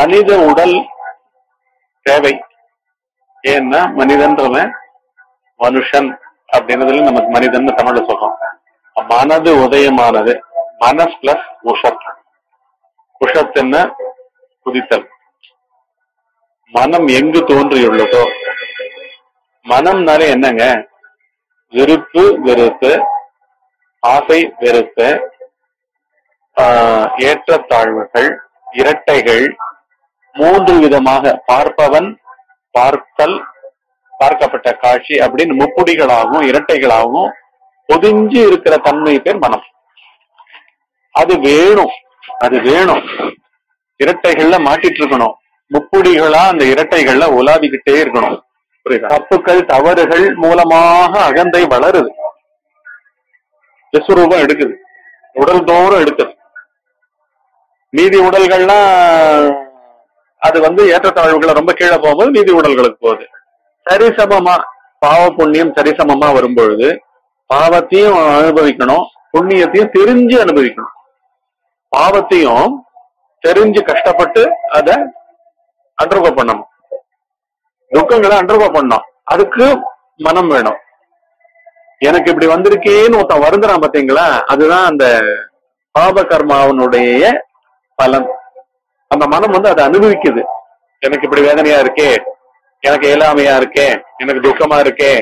மனித உடல் தேவை ஏன்னா மனிதன்றவன் மனுஷன் அப்படின்றதுல நமக்கு மனிதன் தமிழ்ல சொல்றோம் மனது உதயமானது மனஸ் பிளஸ் உஷத் உஷத் என்ன குதித்தல் மனம் எங்கு தோன்றியுள்ளதோ மனம்னாலே என்னங்க விருப்பு வெறுப்பு ஆசை வெறுப்பு ஆஹ், ஏற்றத்தாழ்வுகள் இரட்டைகள் மூன்று விதமாக பார்ப்பவன் பார்த்தல் பார்க்கப்பட்ட காட்சி அப்படின்னு முப்புடிகளாகவும் இரட்டைகளாகவும் பொதிஞ்சு இருக்கிற தன்மை பேர் மனம் அது வேணும் அது வேணும் இரட்டைகள்ல மாட்டிட்டு இருக்கணும் முப்புடிகளா அந்த இரட்டைகள்ல உலாவிக்கிட்டே இருக்கணும் புரியுதா தப்புக்கள் தவறுகள் மூலமாக அகந்தை வளருது விஸ்வரூபம் எடுக்குது உடல் தோறும் எடுக்குது மீதி உடல்கள்லாம் அது வந்து ஏற்றத்தாழ்வுகளை ரொம்ப கீழே போகும்போது மீதி உடல்களுக்கு போகுது சரிசமமா பாவ புண்ணியம் சரிசமமா வரும்பொழுது பாவத்தையும் அனுபவிக்கணும் புண்ணியத்தையும் தெரிஞ்சு அனுபவிக்கணும் பாவத்தையும் தெரிஞ்சு கஷ்டப்பட்டு அத அண்டர்கோ பண்ணணும் துக்கங்களை அண்டர்கோ பண்ணணும் அதுக்கு மனம் வேணும் எனக்கு இப்படி வந்திருக்கேன்னு ஒருத்தன் வருந்துறான் பாத்தீங்களா அதுதான் அந்த பாப கர்மாவனுடைய பலன் அந்த மனம் வந்து அதை அனுபவிக்குது எனக்கு இப்படி வேதனையா இருக்கே எனக்கு இயலாமையா இருக்கே எனக்கு துக்கமா இருக்கே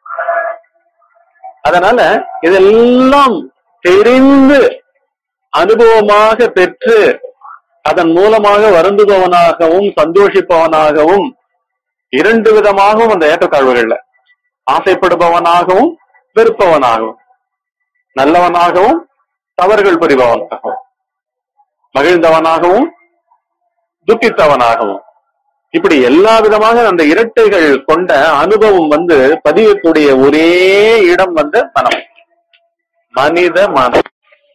அதனால இதெல்லாம் தெரிந்து அனுபவமாக பெற்று அதன் மூலமாக வருந்துபவனாகவும் சந்தோஷிப்பவனாகவும் இரண்டு விதமாகவும் அந்த ஏற்றத்தாழ்வுகள்ல ஆசைப்படுபவனாகவும் வெறுப்பவனாகவும் நல்லவனாகவும் தவறுகள் புரிபவனாகவும் மகிழ்ந்தவனாகவும் துக்கித்தவனாகவும் இப்படி எல்லா விதமாக அந்த இரட்டைகள் கொண்ட அனுபவம் வந்து பதியக்கூடிய ஒரே இடம் வந்து மனம் மனித மனம்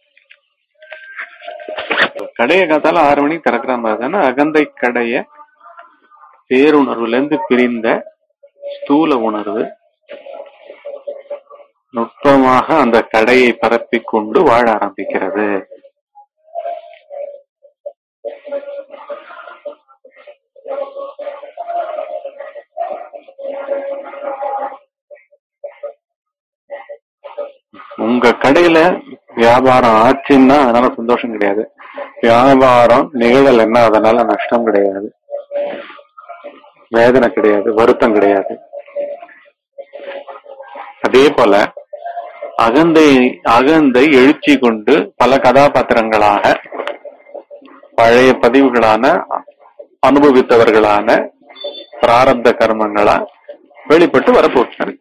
கடையை காத்தால ஆறு மணிக்கு திறக்கிற மாதிரி தானே அகந்தை கடைய பேருணர்வுல இருந்து பிரிந்த ஸ்தூல உணர்வு நுட்பமாக அந்த கடையை பரப்பிக் கொண்டு வாழ ஆரம்பிக்கிறது உங்க கடையில வியாபாரம் ஆச்சுன்னா அதனால சந்தோஷம் கிடையாது வியாபாரம் நிகழலைன்னா அதனால நஷ்டம் கிடையாது வேதனை கிடையாது வருத்தம் கிடையாது அதே போல அகந்தை அகந்தை எழுச்சி கொண்டு பல கதாபாத்திரங்களாக பழைய பதிவுகளான அனுபவித்தவர்களான பிராரப்த கர்மங்களா வெளிப்பட்டு வரப்போகிறாங்க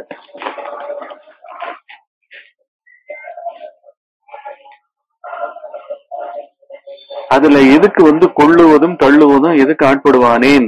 அதுல எதுக்கு வந்து கொள்ளுவதும் தள்ளுவதும் எதுக்கு ஆட்படுவானேன்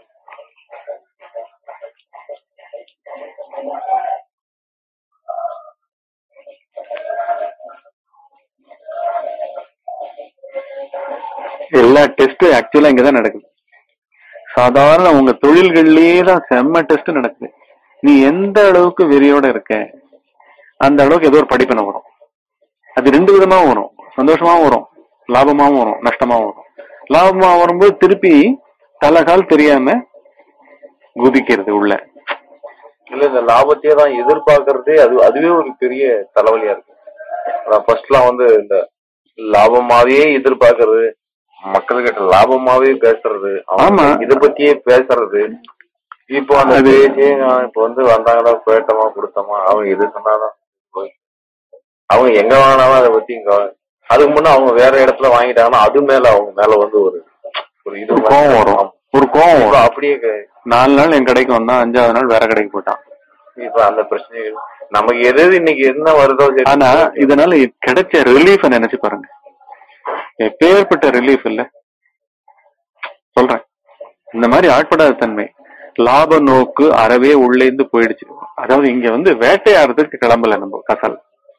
எல்லா டெஸ்டும் ஆக்சுவலா இங்கதான் நடக்குது சாதாரண உங்க தொழில்கள்லயே தான் செம்ம டெஸ்ட் நடக்குது நீ எந்த அளவுக்கு வெறியோட இருக்க அந்த அளவுக்கு ஏதோ ஒரு படிப்பினை வரும் அது ரெண்டு விதமாவும் வரும் சந்தோஷமாவும் வரும் லாபமாவும் வரும் நஷ்டமாவும் வரும் லாபமா வரும்போது திருப்பி தலைகால் தெரியாம குதிக்கிறது உள்ள இல்ல இந்த லாபத்தையே தான் எதிர்பார்க்கறதே அது அதுவே ஒரு பெரிய தலைவலியா இருக்கு அதான் ஃபர்ஸ்ட்லாம் வந்து இந்த லாபமாவே எதிர்பார்க்கறது மக்கள்கிட்ட லாபமாவே பேசுறது அவங்க ஆமா. இத பத்தியே பேசுறது இப்போ அந்த அது- பேச்சு ஆஹ் இப்ப வந்து வந்தாங்களா போயிட்டோமா கொடுத்தோமா அவங்க எது சொன்னாலும் போய். அவங்க எங்க வாங்கினாலும் அதை பத்தி இங்க அதுக்கு முன்ன அவங்க வேற இடத்துல வாங்கிட்டாங்கன்னா அது மேல அவங்க மேல வந்து ஒரு ஒரு இது ஒரு கோவம் வரும் ஆமா. ஒரு கோவம் இப்ப வரும் அப்படியே க- நாலு நாள் என் கடைக்கு வந்தான் அஞ்சாவது நாள் வேற கடைக்கு போயிட்டான் இப்ப அந்த பிரச்சனைகள் நமக்கு எது எது இன்னைக்கு என்ன வருதோ சரி. ஆனா இதனால கிடைச்ச ரிலீஃப் நினைச்சு பாருங்க எப்பேற்பட்ட ரிலீஃப் இல்ல சொல்றேன் இந்த மாதிரி ஆட்படாத தன்மை லாப நோக்கு அறவே உள்ளே இருந்து போயிடுச்சு அதாவது இங்க வந்து வேட்டையாடுறதுக்கு கிளம்பல நம்ம கசல்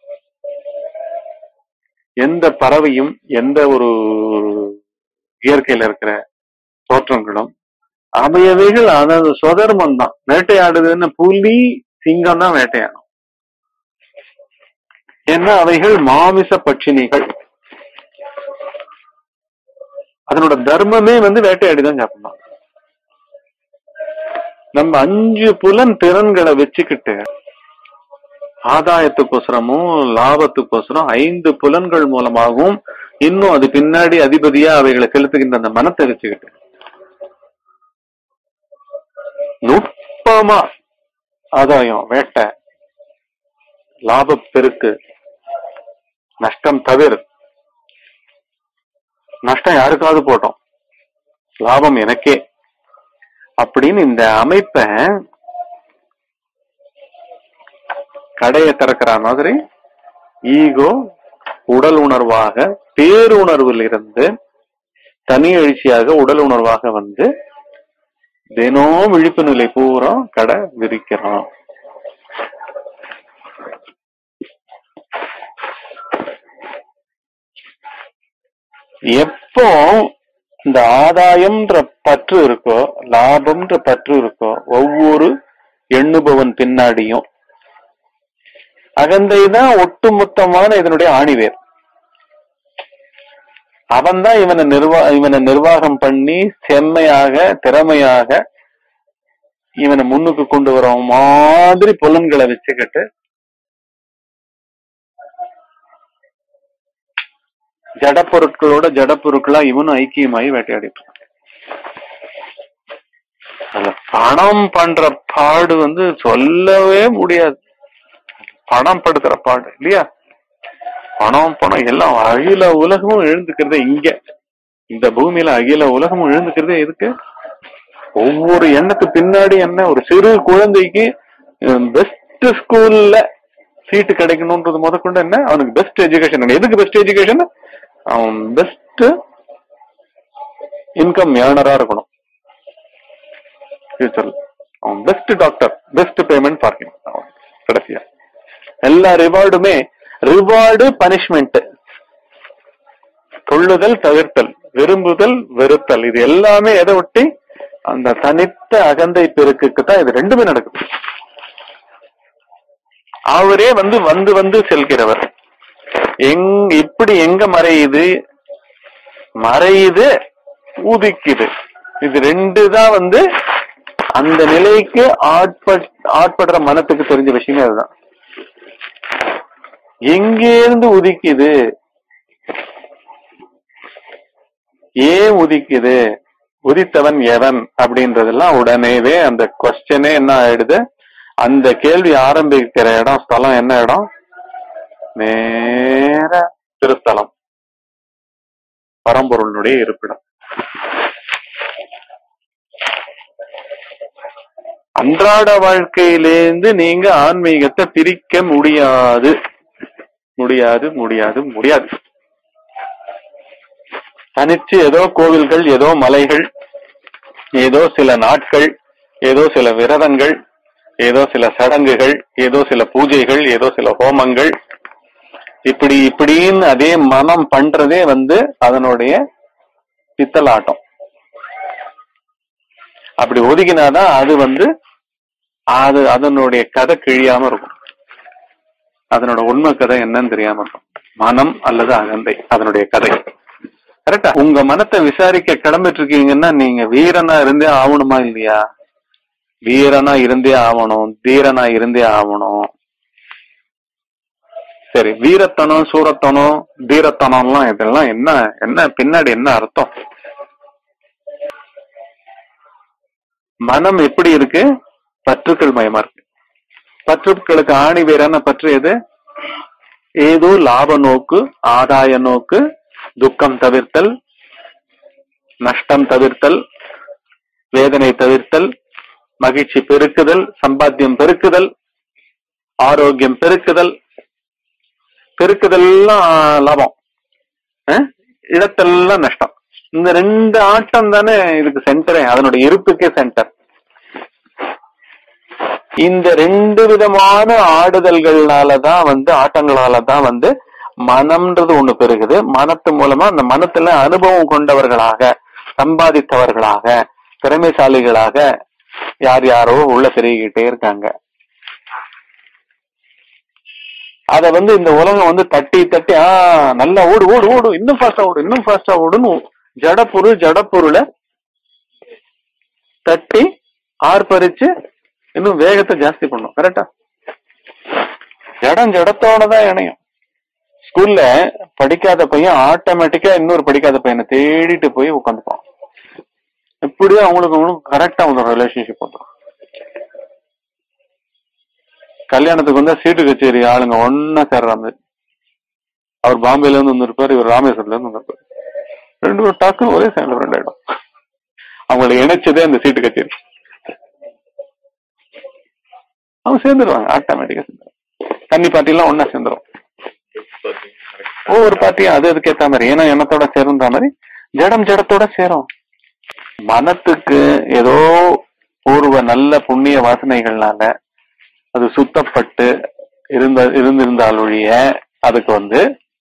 எந்த பறவையும் எந்த ஒரு இயற்கையில இருக்கிற தோற்றங்களும் அவையவைகள் அதாவது சுதர்மம் தான் வேட்டையாடுதுன்னு புலி சிங்கம் தான் வேட்டையாடும் ஏன்னா அவைகள் மாமிச பட்சினிகள் அதனோட தர்மமே வந்து வேட்டையாடிதான் சாப்பிடணும் நம்ம அஞ்சு புலன் திறன்களை வச்சுக்கிட்டு ஆதாயத்துக்கோசரமும் லாபத்துக்கோசரம் ஐந்து புலன்கள் மூலமாகவும் இன்னும் அது பின்னாடி அதிபதியா அவைகளை செலுத்துகின்ற அந்த மனத்தை வச்சுக்கிட்டு நுட்பமா ஆதாயம் வேட்டை லாப பெருக்கு நஷ்டம் தவிர நஷ்டம் யாருக்காவது போட்டோம் லாபம் எனக்கே அப்படின்னு இந்த அமைப்பை கடையை திறக்கிற மாதிரி ஈகோ உடல் உணர்வாக பேருணர்வில் இருந்து தனி எழுச்சியாக உடல் உணர்வாக வந்து தினம் விழிப்பு நிலை பூரா கடை விரிக்கிறோம் எப்போ இந்த ஆதாயம்ன்ற பற்று இருக்கோ லாபம்ன்ற பற்று இருக்கோ ஒவ்வொரு எண்ணுபவன் பின்னாடியும் அகந்தை தான் ஒட்டுமொத்தமான இதனுடைய ஆணிவேர் அவன் தான் இவனை நிர்வா இவனை நிர்வாகம் பண்ணி செம்மையாக திறமையாக இவனை முன்னுக்கு கொண்டு வர மாதிரி புலன்களை வச்சுக்கிட்டு ஜட பொருட்களோட ஜட பொருட்களா இவனும் ஐக்கியமாயி வேட்டையாடிட்டு இருக்கான். அதுல பணம் பண்ற பாடு வந்து சொல்லவே முடியாது பணம் படுத்துற பாடு இல்லையா பணம் பணம் எல்லாம் அகில உலகமும் எழுந்துக்கிறதே இங்க இந்த பூமியில அகில உலகமும் எழுந்துக்கிறதே எதுக்கு ஒவ்வொரு எண்ணத்து பின்னாடி என்ன ஒரு சிறு குழந்தைக்கு பெஸ்ட் ஸ்கூல்ல சீட்டு கிடைக்கணும்ன்றது முதற்கொண்டு என்ன அவனுக்கு பெஸ்ட் எஜுகேஷன் எதுக்கு பெஸ்ட் எஜுகேஷன் அவன் பெஸ்ட் இன்கம் ஏர்னரா இருக்கணும் ஃபியூச்சர்ல அவன் best doctor best payment parking கடைசியா எல்லா ரிவார்டுமே ரிவார்டு பனிஷ்மெண்ட் கொள்ளுதல் தவிர்த்தல் விரும்புதல் வெறுத்தல் இது எல்லாமே எதை ஒட்டி அந்த தனித்த அகந்தை பெருக்குக்கு தான் இது ரெண்டுமே நடக்குது அவரே வந்து வந்து வந்து செல்கிறவர் எங் இப்படி எங்க மறையுது மறையுது உதிக்குது இது ரெண்டு தான் வந்து அந்த நிலைக்கு ஆட்பட் ஆட்படுற மனத்துக்கு தெரிஞ்ச விஷயமே அதுதான் எங்கேருந்து உதிக்குது ஏன் உதிக்குது உதித்தவன் எவன் அப்படின்றதெல்லாம் உடனேவே அந்த கொஸ்டினே என்ன ஆயிடுது அந்த கேள்வி ஆரம்பிக்கிற இடம் ஸ்தலம் என்ன இடம் நேர திருத்தலம் பரம்பொருளுடைய இருப்பிடம் அன்றாட வாழ்க்கையிலேருந்து நீங்க ஆன்மீகத்தை பிரிக்க முடியாது முடியாது முடியாது முடியாது தனிச்சு ஏதோ கோவில்கள் ஏதோ மலைகள் ஏதோ சில நாட்கள் ஏதோ சில விரதங்கள் ஏதோ சில சடங்குகள் ஏதோ சில பூஜைகள் ஏதோ சில ஹோமங்கள் இப்படி இப்படின்னு அதே மனம் பண்றதே வந்து அதனுடைய பித்தலாட்டம் அப்படி ஒதுக்கினாதான் அது வந்து அது அதனுடைய கதை கிழியாம இருக்கும் அதனோட உண்மை கதை என்னன்னு தெரியாம இருக்கும் மனம் அல்லது அகந்தை அதனுடைய கதை கரெக்டா உங்க மனத்தை விசாரிக்க கிளம்பிட்டு இருக்கீங்கன்னா நீங்க வீரனா இருந்தே ஆகணுமா இல்லையா வீரனா இருந்தே ஆகணும் தீரனா இருந்தே ஆகணும் சரி வீரத்தனம் சூரத்தனம் தீரத்தனம்லாம் இதெல்லாம் என்ன என்ன பின்னாடி என்ன அர்த்தம் மனம் எப்படி இருக்கு பற்றுக்கள் மயமா இருக்கு பற்றுக்களுக்கு ஆணி வேறான பற்று எது ஏதோ லாப நோக்கு ஆதாய நோக்கு துக்கம் தவிர்த்தல் நஷ்டம் தவிர்த்தல் வேதனை தவிர்த்தல் மகிழ்ச்சி பெருக்குதல் சம்பாத்தியம் பெருக்குதல் ஆரோக்கியம் பெருக்குதல் பெருக்குதெல்லாம் லாபம் அஹ்? இடத்தெல்லாம் நஷ்டம் இந்த ரெண்டு ஆட்டம் தானே இதுக்கு சென்டரே அதனுடைய இருப்புக்கே சென்டர் இந்த ரெண்டு விதமான ஆடுதல்கள்னாலதான் வந்து ஆட்டங்களாலதான் வந்து மனம்ன்றது ஒண்ணு பெருகுது மனத்து மூலமா அந்த மனத்துல அனுபவம் கொண்டவர்களாக சம்பாதித்தவர்களாக திறமைசாலிகளாக யார் யாரோ உள்ள பெருகிக்கிட்டே இருக்காங்க அத வந்து இந்த உலகம் வந்து தட்டி தட்டி ஆ நல்லா ஓடு ஓடு ஓடு இன்னும் ஃபாஸ்டா ஓடு இன்னும் ஃபாஸ்டா ஓடுன்னு ஜடப்பொருள் ஜடப்பொருளை தட்டி ஆர்ப்பரிச்சு இன்னும் வேகத்தை ஜாஸ்தி பண்ணும் கரெக்டா ஜடம் ஜடத்தோட தான் இணையும் ஸ்கூல்ல படிக்காத பையன் ஆட்டோமேட்டிக்கா இன்னொரு படிக்காத பையனை தேடிட்டு போய் உட்காந்துப்பான் எப்படியோ அவங்களுக்கு அவங்களுக்கு கரெக்டா வந்து ரிலேஷன்ஷிப் வந்துடும் கல்யாணத்துக்கு வந்தா சீட்டு கச்சேரி ஆளுங்க ஒன்னா சேர்ற மாதிரி அவர் பாம்பேல இருந்து வந்திருப்பாரு இவர் ராமேஸ்வரத்துல இருந்து வந்திருப்பாரு ரெண்டு பேரும் டக்குன்னு ஒரே சேர்ந்து ஃப்ரெண்ட் ஆயிடும் அவங்களை இணைச்சதே அந்த சீட்டு கச்சேரி அவங்க சேர்ந்துருவாங்க ஆட்டோமேட்டிக்கா சேர்ந்துருவாங்க தண்ணி பார்ட்டி எல்லாம் ஒன்னா சேர்ந்துரும் ஒவ்வொரு பார்ட்டியும் அது அதுக்கு ஏத்த மாதிரி ஏன்னா எண்ணத்தோட சேர்ந்த மாதிரி ஜடம் ஜடத்தோட சேரும் மனத்துக்கு ஏதோ பூர்வ நல்ல புண்ணிய வாசனைகள்னால அது சுத்தப்பட்டு இருந்த இருந்திருந்தால் ஒழிய அதுக்கு வந்து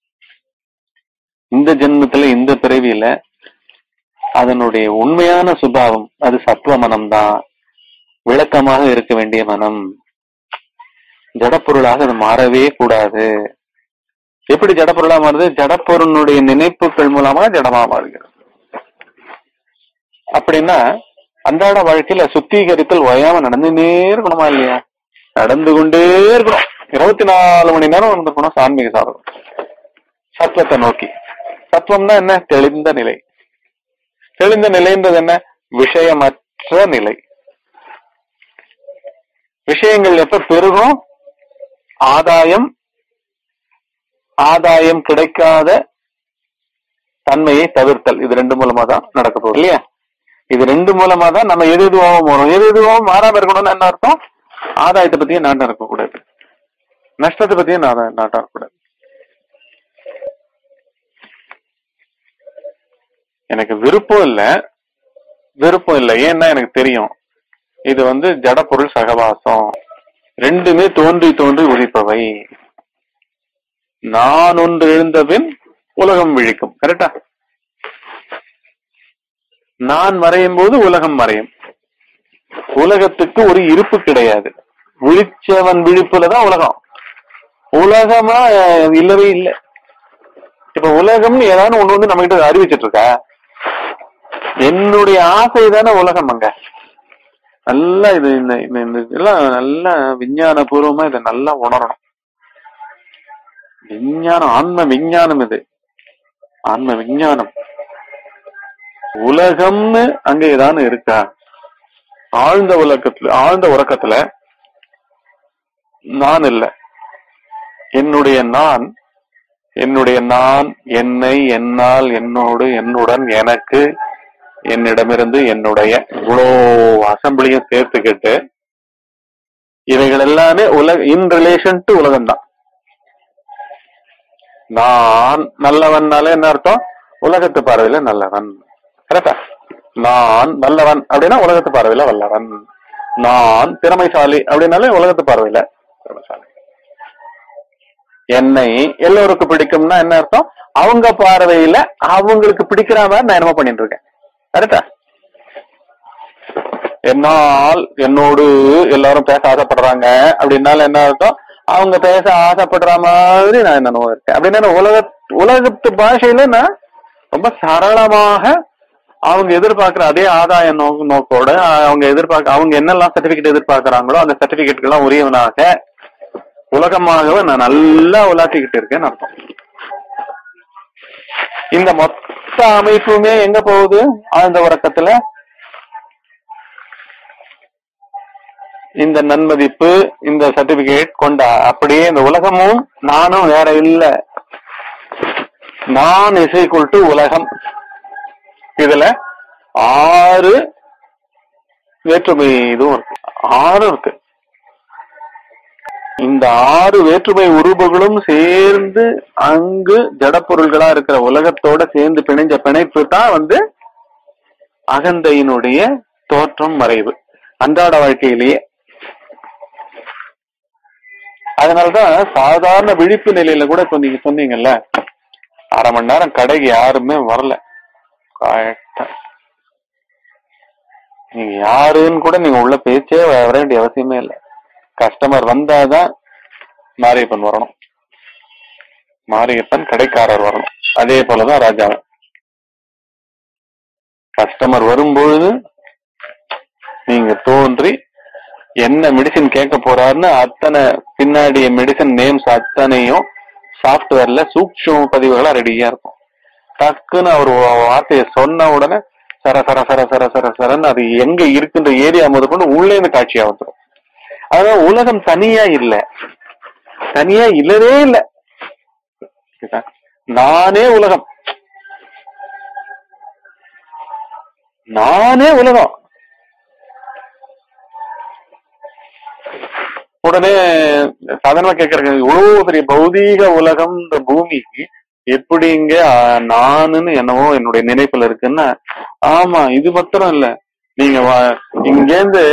இந்த ஜென்மத்துல இந்த பிறவியில அதனுடைய உண்மையான சுபாவம் அது சத்துவ மனம்தான் விளக்கமாக இருக்க வேண்டிய மனம் ஜடப்பொருளாக அது மாறவே கூடாது எப்படி ஜடப்பொருளா மாறுது ஜடப்பொருளுடைய நினைப்புகள் மூலமா ஜடமா மாறுகிறது அப்படின்னா அன்றாட வாழ்க்கையில சுத்திகரித்தல் ஓயாம நடந்துட்டே இருக்கணுமா இல்லையா நடந்து கொண்டே இருக்கணும் இருபத்தி நாலு மணி நேரம் இருந்திருக்கணும் சான்மீக சாதகம் சத்துவத்தை நோக்கி சத்துவம்னா என்ன தெளிந்த நிலை தெளிந்த நிலைன்றது என்ன விஷயமற்ற நிலை விஷயங்கள் எப்ப பெருகும் ஆதாயம் ஆதாயம் கிடைக்காத தன்மையை தவிர்த்தல் இது ரெண்டு மூலமா தான் நடக்க போகுது இல்லையா இது ரெண்டு மூலமா தான் நம்ம எது எதுவும் வரும் எது எதுவும் மாறாம இருக்கணும்னு என்ன அர்த்தம் ஆதாயத்தை பத்தியும் நாட்டம் இருக்கக்கூடாது நஷ்டத்தை பத்தியும் நாட்டம் நாட்டம் இருக்கக்கூடாது எனக்கு விருப்பம் இல்ல விருப்பம் இல்லை ஏன்னா எனக்கு தெரியும் இது வந்து ஜடப்பொருள் சகவாசம் ரெண்டுமே தோன்றி தோன்றி உதிப்பவை நான் ஒன்று எழுந்தபின் உலகம் விழிக்கும் கரெக்டா நான் மறையும் போது உலகம் மறையும் உலகத்துக்கு ஒரு இருப்பு கிடையாது விழிச்சவன் விழிப்புலதான் உலகம் உலகமா அஹ், இல்லவே இல்லை இப்ப உலகம்னு ஏதாவது ஒண்ணு வந்து நம்ம கிட்ட அறிவிச்சிட்டு இருக்கா என்னுடைய ஆசை தானே உலகம் அங்க நல்லா இது இந்த இந்த இந்த இதெல்லாம் நல்லா விஞ்ஞான பூர்வமா இதை நல்லா உணரணும் விஞ்ஞானம் ஆன்ம விஞ்ஞானம் இது ஆன்ம விஞ்ஞானம் உலகம்னு அங்க ஏதாவது இருக்கா ஆழ்ந்த உலகத்துல ஆழ்ந்த உறக்கத்துல நான் இல்ல என்னுடைய நான் என்னுடைய நான் என்னை என்னால் என்னோடு என்னுடன் எனக்கு என்னிடமிருந்து என்னுடைய இவ்வளோ அசம்பிளியும் சேர்த்துக்கிட்டு இவைகள் எல்லாமே உலக இன் ரிலேஷன் டு உலகம் தான் நான் நல்லவன்னாலே என்ன அர்த்தம் உலகத்து பார்வையில நல்லவன் கரெக்டா நான் நல்லவன் அப்படின்னா உலகத்து பார்வையில வல்லவன் நான் திறமைசாலி அப்படின்னாலே உலகத்து பார்வையில திறமைசாலி என்னை எல்லோருக்கும் பிடிக்கும்னா என்ன அர்த்தம் அவங்க பார்வையில அவங்களுக்கு பிடிக்கிற மாதிரி நான் என்னமோ பண்ணிட்டு இருக்கேன் கரெக்டா என்னால் என்னோடு எல்லாரும் பேச ஆசைப்படுறாங்க அப்படின்னால என்ன அர்த்தம் அவங்க பேச ஆசைப்படுற மாதிரி நான் என்னமோ இருக்கேன் அப்படின்னா உலக உலகத்து பாஷையில நான் ரொம்ப சரளமாக அவங்க எதிர்பார்க்கிற அதே ஆதாய நோக்கு நோக்கோட அவங்க எதிர்பார்க்க அவங்க என்னெல்லாம் சர்டிபிகேட் எதிர்பார்க்கறாங்களோ அந்த சர்டிபிகேட்கெல்லாம் உரியவனாக உலகமாகவே நான் நல்லா உலாத்திக்கிட்டு இருக்கேன்னு அர்த்தம் இந்த மொத்த அமைப்புமே எங்க போகுது ஆழ்ந்த உறக்கத்துல இந்த நன்மதிப்பு இந்த சர்டிபிகேட் கொண்ட அப்படியே இந்த உலகமும் நானும் வேற இல்ல நான் இசைக்குள் டு உலகம் இதுல ஆறு வேற்றுமை இதுவும் இருக்கு ஆறு இருக்கு இந்த ஆறு வேற்றுமை உருபுகளும் சேர்ந்து அங்கு ஜடப்பொருள்களா இருக்கிற உலகத்தோட சேர்ந்து பிணைஞ்ச பிணைப்பு தான் வந்து அகந்தையினுடைய தோற்றம் மறைவு அன்றாட வாழ்க்கையிலேயே அதனாலதான் சாதாரண விழிப்பு நிலையில கூட இப்ப நீங்க சொன்னீங்கல்ல அரை மணி நேரம் கடைக்கு யாருமே வரல கரெக்டா நீங்க யாருன்னு கூட நீங்க உள்ள பேச்சே வர வேண்டிய அவசியமே இல்லை கஸ்டமர் வந்தாதான் மாரியப்பன் வரணும் மாரியப்பன் கடைக்காரர் வரணும் அதே போலதான் ராஜாவன் கஸ்டமர் வரும்பொழுது நீங்க தோன்றி என்ன மெடிசின் கேட்க போறாருன்னு அத்தனை பின்னாடி மெடிசன் நேம்ஸ் அத்தனையும் சாஃப்ட்வேர்ல சூக்ஷ்ம பதிவுகளா ரெடியா இருக்கும் டக்குன்னு அவர் ஒரு வார்த்தையை சொன்ன உடனே சர சர சர சர சர சரன்னு அது எங்க இருக்குன்ற ஏரியா முதல் கொண்டு உள்ளே இருந்து காட்சியா வந்துடும் அதான் உலகம் தனியா இல்ல தனியா இல்லவே இல்ல புரியுதா? நானே உலகம் நானே உலகம் உடனே சாதாரணமா கேக்குறாங்க இவ்வளவு பெரிய பௌதீக உலகம் இந்த பூமி எப்படி இங்க ஆஹ், நானுன்னு என்னவோ என்னுடைய நினைப்புல இருக்குன்னா ஆமா இது மாத்திரம் இல்ல நீங்க வா- இங்கேருந்து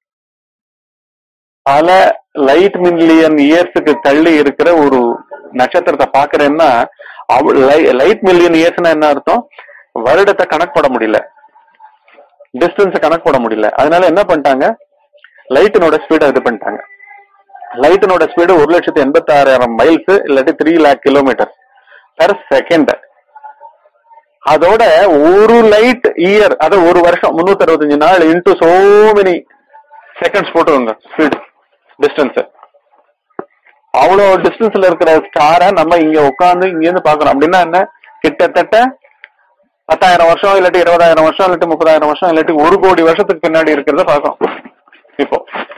பல லைட் மில்லியன் இயர்ஸுக்கு தள்ளி இருக்கிற ஒரு நட்சத்திரத்தை பாக்குறேன்னா லைட் மில்லியன் இயர்ஸ்னா என்ன அர்த்தம் வருடத்தை கணக்கு போட முடியல டிஸ்டன்ஸ் கணக்கு போட முடியல அதனால என்ன பண்ணிட்டாங்க லைட்டினோட ஸ்பீடை இது பண்ணிட்டாங்க லைட்டினோட ஸ்பீடு ஒரு லட்சத்தி எண்பத்தி ஆறாயிரம் மைல்ஸ் இல்லாட்டி three lakh kilometre per second அதோட ஒரு லைட் இயர் அது ஒரு வருஷம் முன்னூத்தி அறுபத்தஞ்சு நாள் இன்டூ சோ மெனி செகண்ட்ஸ் போட்டுருங்க ஸ்பீட் டிஸ்டன்ஸ் அவ்வளவு டிஸ்டன்ஸ்ல இருக்கிற ஸ்டாரை நம்ம இங்க உட்கார்ந்து இங்க இருந்து பாக்குறோம் அப்படின்னா என்ன கிட்டத்தட்ட பத்தாயிரம் வருஷம் இல்லாட்டி இருபதாயிரம் வருஷம் இல்லாட்டி முப்பதாயிரம் வருஷம் இல்லாட்டி ஒரு கோடி வருஷத்துக்கு பின்னாடி இருக்கிறத பாக்குறோம் இப்போ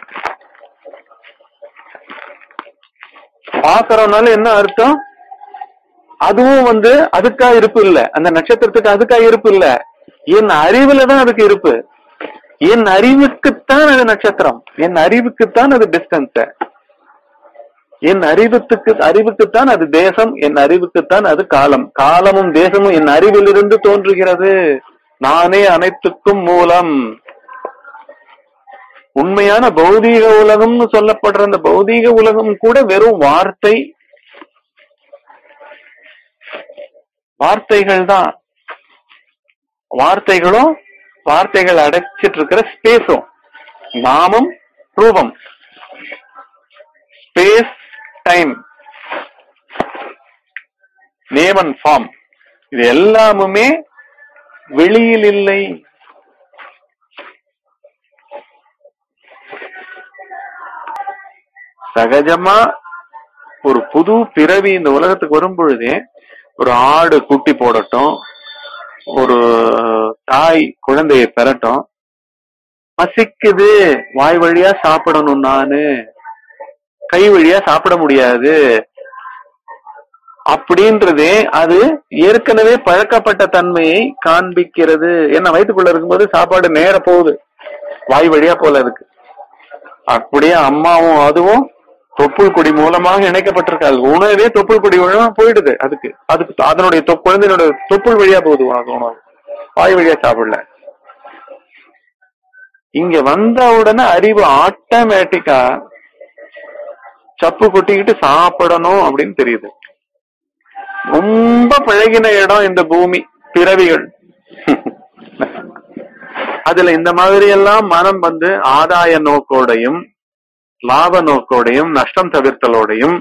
பாக்குறோம்னால என்ன அர்த்தம் அதுவும் வந்து அதுக்கா இருப்பு இல்ல அந்த நட்சத்திரத்துக்கு அதுக்கா இருப்பு இல்ல என் அறிவுல தான் அதுக்கு இருப்பு என் அறிவுக்குத்தான் அது நட்சத்திரம் என் அறிவுக்குத்தான் அது டிஸ்டன்ஸ் என் அறிவுத்துக்கு அறிவுக்குத்தான் அது தேசம் என் அறிவுக்குத்தான் அது காலம் காலமும் தேசமும் என் அறிவிலிருந்து தோன்றுகிறது நானே அனைத்துக்கும் மூலம் உண்மையான பௌதீக உலகம்னு சொல்லப்படுற அந்த பௌதீக உலகம் கூட வெறும் வார்த்தை வார்த்தைகள் தான் வார்த்தைகளும் வார்த்தைகள் அடைச்சிட்டு இருக்கிற ஸ்பேஸும் நாமம் ரூபம் ஸ்பேஸ் டைம் நேமன் ஃபார்ம் இது எல்லாமுமே வெளியில் இல்லை சகஜமா ஒரு புது பிறவி இந்த உலகத்துக்கு வரும் பொழுதே ஒரு ஆடு குட்டி போடட்டும் ஒரு தாய் குழந்தையை பெறட்டும் பசிக்குது வாய் வழியா சாப்பிடணும் நானு கை வழியா சாப்பிட முடியாது அப்படின்றதே அது ஏற்கனவே பழக்கப்பட்ட தன்மையை காண்பிக்கிறது என்ன வயிற்றுக்குள்ள இருக்கும்போது சாப்பாடு நேர போகுது வாய் வழியா போல இருக்கு அப்படியே அம்மாவும் அதுவும் தொப்புள் கொடி மூலமாக இணைக்கப்பட்டிருக்காது உணவே தொப்புள் கொடி மூலமா போயிடுது அதுக்கு அதுக்கு அதனுடைய தொ- குழந்தையினுடைய தொப்புள் வழியா போகுது உனக்கு உணவு வாய் வழியா சாப்பிடல இங்க வந்த உடனே அறிவு ஆட்டோமேட்டிக்கா சப்பு கொட்டிக்கிட்டு சாப்பிடணும் அப்படின்னு தெரியுது ரொம்ப பழகின இடம் இந்த பூமி பிறவிகள் அதுல இந்த மாதிரி எல்லாம் மனம் வந்து ஆதாய நோக்கோடையும் லாப நோக்கோடையும் நஷ்டம் தவிர்த்தலோடையும்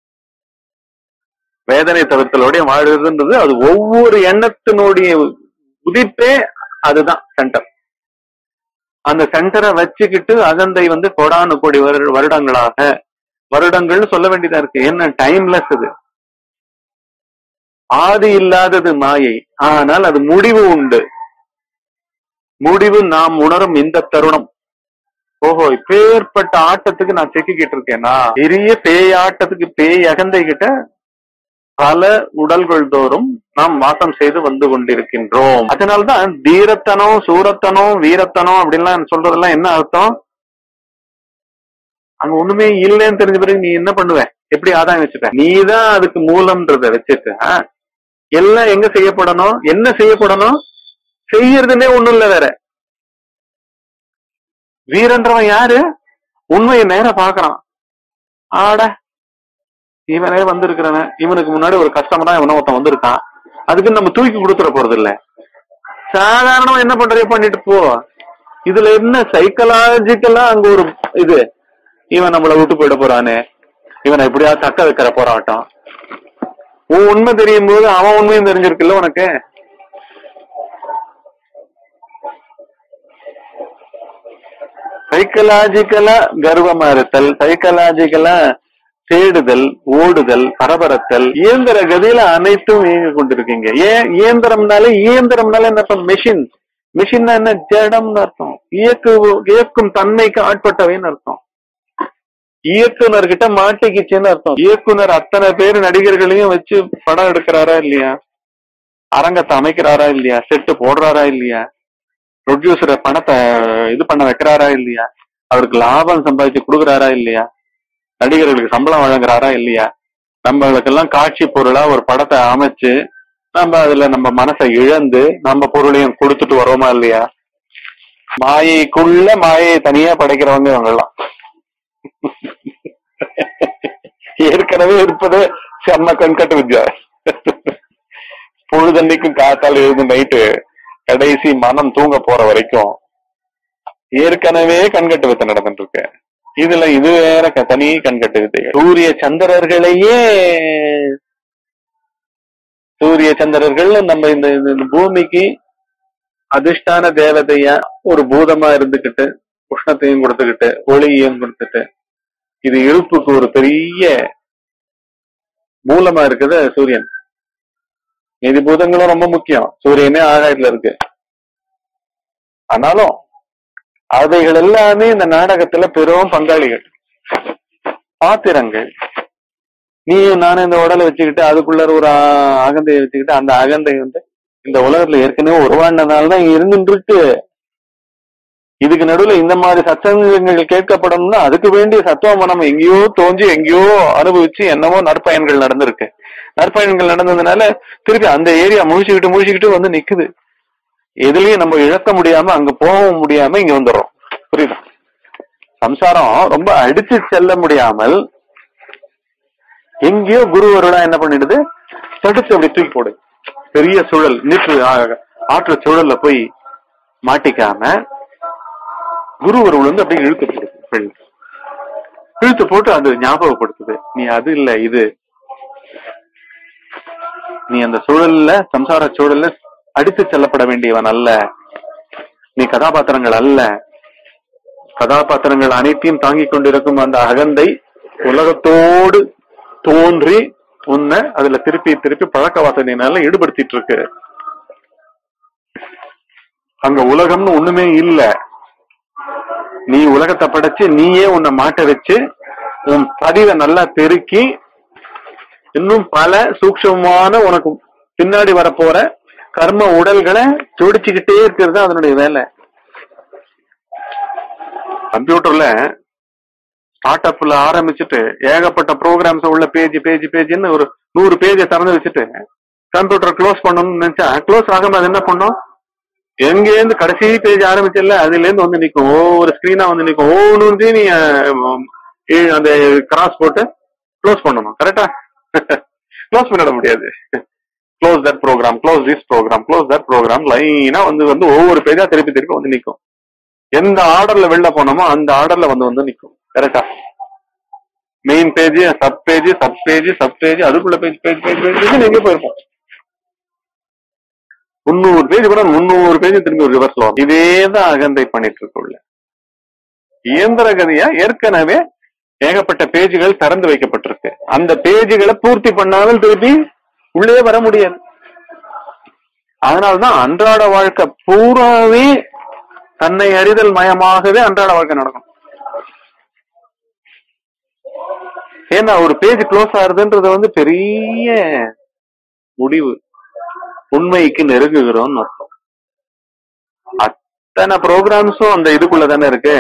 வேதனை தவிர்த்தலோடையும் வாழ்றதுன்றது அது ஒவ்வொரு எண்ணத்தினுடைய உதிப்பே அதுதான் சென்டர் அந்த சென்டரை வச்சுக்கிட்டு அகந்தை வந்து கோடானு கோடி வருட- வருடங்களாக வருடங்கள்னு சொல்ல வேண்டியதா இருக்கு என்ன டைம்லெஸ் இது ஆதி இல்லாதது மாயை ஆனால் அது முடிவு உண்டு முடிவு நாம் உணரும் இந்த தருணம் ஓஹோ இப்பேற்பட்ட ஆட்டத்துக்கு நான் செக்கிக்கிட்டு இருக்கேனா பெரிய பேய் ஆட்டத்துக்கு பேய் அகந்தை கிட்ட பல உடல்கள் தோறும் நாம் வாசம் செய்து வந்து கொண்டிருக்கின்றோம் அதனால்தான் தீரத்தனம் சூரத்தனம் வீரத்தனம் அப்படின்லாம் சொல்றதெல்லாம் என்ன அர்த்தம் அங்க ஒண்ணுமே இல்லைன்னு தெரிஞ்ச பிறகு நீ என்ன பண்ணுவ எப்படி ஆதாயம் வச்சுப்ப நீ தான் அதுக்கு மூலம்ன்றத வச்சுட்டு ஆ? எல்லாம் எங்க செய்யப்படணும் என்ன செய்யப்படணும் செய்யறதுனே ஒண்ணும் இல்ல வேற வீரன்றவன் யாரு உண்மையை நேர பாக்குறான் ஆட இவனே வந்திருக்கிறவன் இவனுக்கு முன்னாடி ஒரு கஸ்டமரா இவன ஒருத்தன் வந்திருக்கான் அதுக்கு நம்ம தூக்கி கொடுத்துட போறது இல்ல சாதாரணமா என்ன பண்றே பண்ணிட்டு போ இதுல என்ன சைக்கலாஜிக்கலா அங்க ஒரு இது இவன் நம்மள விட்டு போயிட போறானே இவனை எப்படியா தக்க வைக்கிற போராட்டம் உன் உண்மை தெரியும் போது அவன் உண்மையும் தெரிஞ்சிருக்குல்ல உனக்கு சைக்கலாஜிக்கலா கர்வமா இருத்தல் சைக்கலாஜிக்கலா தேடுதல் ஓடுதல் பரபரத்தல் இயந்திர கதியில அனைத்தும் இயங்க கொண்டிருக்கீங்க ஏன் இயந்திரம்னாலே இயந்திரம்னால என்ன அர்த்தம் மெஷின் மெஷின்னா என்ன ஜடம்னு அர்த்தம் இயக்கு இயக்கும் தன்மைக்கு ஆட்பட்டவைன்னு அர்த்தம் இயக்குனர்கிட்ட மாட்டிக்கிச்சுன்னு அர்த்தம் இயக்குனர் அத்தனை பேர் நடிகர்களையும் வச்சு படம் எடுக்கிறாரா இல்லையா அரங்கத்தை அமைக்கிறாரா இல்லையா செட்டு போடுறாரா இல்லையா ப்ரொடியூசரை பணத்தை இது பண்ண வைக்கிறாரா இல்லையா அவருக்கு லாபம் சம்பாதிச்சு கொடுக்குறாரா இல்லையா நடிகர்களுக்கு சம்பளம் வழங்குறாரா இல்லையா நம்மளுக்கெல்லாம் காட்சி பொருளா ஒரு படத்தை அமைச்சு நம்ம அதுல நம்ம மனசை இழந்து நம்ம பொருளையும் கொடுத்துட்டு வரோமா இல்லையா மாயைக்குள்ள மாயை தனியா படைக்கிறவங்க இவங்கெல்லாம் ஏற்கனவே இருப்பது செம்ம கண்கட்டு வித்யா பொழுதன்னைக்கும் காத்தால இருந்து நைட்டு கடைசி மனம் தூங்க போற வரைக்கும் ஏற்கனவே கண்கட்டு வித்தை நடந்துட்டு இருக்கு இதுல இது வேற க- தனி கண்கட்டு வித்தை சூரிய சந்திரர்களையே சூரிய சந்திரர்கள் நம்ம இந்த இந்த- இந்த பூமிக்கு அதிஷ்டான தேவதையா ஒரு பூதமா இருந்துகிட்டு உஷ்ணத்தையும் கொடுத்துக்கிட்டு ஒளியையும் கொடுத்துட்டு இது இழுப்புக்கு ஒரு பெரிய மூலமா இருக்குது சூரியன் மீதி பூதங்களும் ரொம்ப முக்கியம் சூரியனே ஆகாயத்துல இருக்கு ஆனாலும் அவைகள் எல்லாமே இந்த நாடகத்துல பெரும் பங்காளிகள் பாத்திரங்கள் நீயும் நானும் இந்த உடலை வச்சுக்கிட்டு அதுக்குள்ள ஒரு ஆ- அகந்தையை வச்சுக்கிட்டு அந்த அகந்தை வந்து இந்த உலகத்துல ஏற்கனவே உருவானதுனால தான் இருந்துட்டு இருக்கு இதுக்கு நடுவுல இந்த மாதிரி சத்தங்கள் கேட்கப்படணும்னா அதுக்கு வேண்டிய சத்துவ மனம் எங்கேயோ தோன்றி எங்கேயோ அனுபவிச்சு என்னவோ நற்பயன்கள் நடந்திருக்கு நற்பயன்கள் நடந்ததுனால திருப்பி அந்த ஏரியா முழிச்சுக்கிட்டு முழிச்சுக்கிட்டு வந்து நிக்குது எதுலயும் நம்ம இழக்க முடியாம அங்க போகவும் முடியாம இங்க வந்துடுறோம் புரியுதா சம்சாரம் ரொம்ப அடிச்சு செல்ல முடியாமல் எங்கேயோ குருவருடா என்ன பண்ணிடுது தடுத்து அப்படி தூக்கி போடு பெரிய சுழல் நீற்று ஆ- ஆற்று சுழல்ல போய் மாட்டிக்காம குருவருள் வந்து அப்படியே இழுத்து போடுது பெண் இழுத்து போட்டு அது ஞாபகப்படுத்துது நீ அது இல்ல இது நீ அந்த சூழல்ல சம்சார சூழல்ல அடித்து செல்லப்பட வேண்டியவன் அல்ல நீ கதாபாத்திரங்கள் அல்ல கதாபாத்திரங்கள் அனைத்தையும் தாங்கிக் கொண்டிருக்கும் அந்த அகந்தை உலகத்தோடு தோன்றி உன்னை அதுல திருப்பி திருப்பி பழக்க வாசனையினால ஈடுபடுத்திட்டு இருக்கு அங்க உலகம்னு ஒண்ணுமே இல்ல நீ உலகத்தை படைச்சு நீயே உன்னை மாட்ட வச்சு உன் பதிவை நல்லா பெருக்கி இன்னும் பல சூக்ஷமமான உனக்கு பின்னாடி வரப்போற கர்ம உடல்களை ஜோடிச்சுக்கிட்டே இருக்கிறது தான் அதனுடைய வேலை கம்ப்யூட்டர்ல ஸ்டார்ட் அப்ல ஆரம்பிச்சுட்டு ஏகப்பட்ட ப்ரோக்ராம்ஸ் உள்ள பேஜ் பேஜ் பேஜ்னு ஒரு நூறு பேஜை திறந்து வச்சுட்டு கம்ப்யூட்டர் க்ளோஸ் பண்ணணும்னு நினைச்சா க்ளோஸ் ஆகாம அது என்ன பண்ணும் எங்கேருந்து கடைசி பேஜ் ஆரம்பிச்சல அதுல இருந்து வந்து நிக்கும் ஒவ்வொரு ஸ்கிரீனா வந்து நிக்கும் ஒவ்வொன்று வந்து நீ அஹ், இ- அந்த கிராஸ் போட்டு க்ளோஸ் பண்ணணும் கரெக்டா க்ளோஸ் பண்ணிட முடியாது close that programme close this programme close that programme லைனா வந்து வந்து ஒவ்வொரு பேஜா திருப்பி திருப்பி வந்து நிக்கும் எந்த ஆர்டர்ல வெளில போனோமோ அந்த ஆர்டர்ல வந்து வந்து நிக்கும் கரெக்டா main page sub page sub page sub page அதுக்குள்ள பேஜ் பேஜ் பேஜ் பேஜ் எங்க போயிருப்போம் முந்நூறு பேஜ் கூட முந்நூறு பேஜ் திரும்பி ஒரு ரிவர்ஸ்ல வரும் இதே தான் அகந்தை பண்ணிட்டு இருக்குள்ள இயந்திர கதியா ஏற்கனவே ஏகப்பட்ட பேஜ்கள் திறந்து வைக்கப்பட்டிருக்கு அந்த பேஜ்களை பூர்த்தி பண்ணாமல் திருப்பி உள்ளே வர முடியாது அதனால்தான் அன்றாட வாழ்க்கை பூராவே தன்னை அறிதல் மயமாகவே அன்றாட வாழ்க்கை நடக்கும் ஏன்னா ஒரு பேஜ் க்ளோஸ் ஆகுதுன்றது வந்து பெரிய முடிவு உண்மைக்கு நெருங்குகிறோம்னு அர்த்தம் அத்தனை ப்ரோக்ராம்ஸும் அந்த இதுக்குள்ள தானே இருக்கு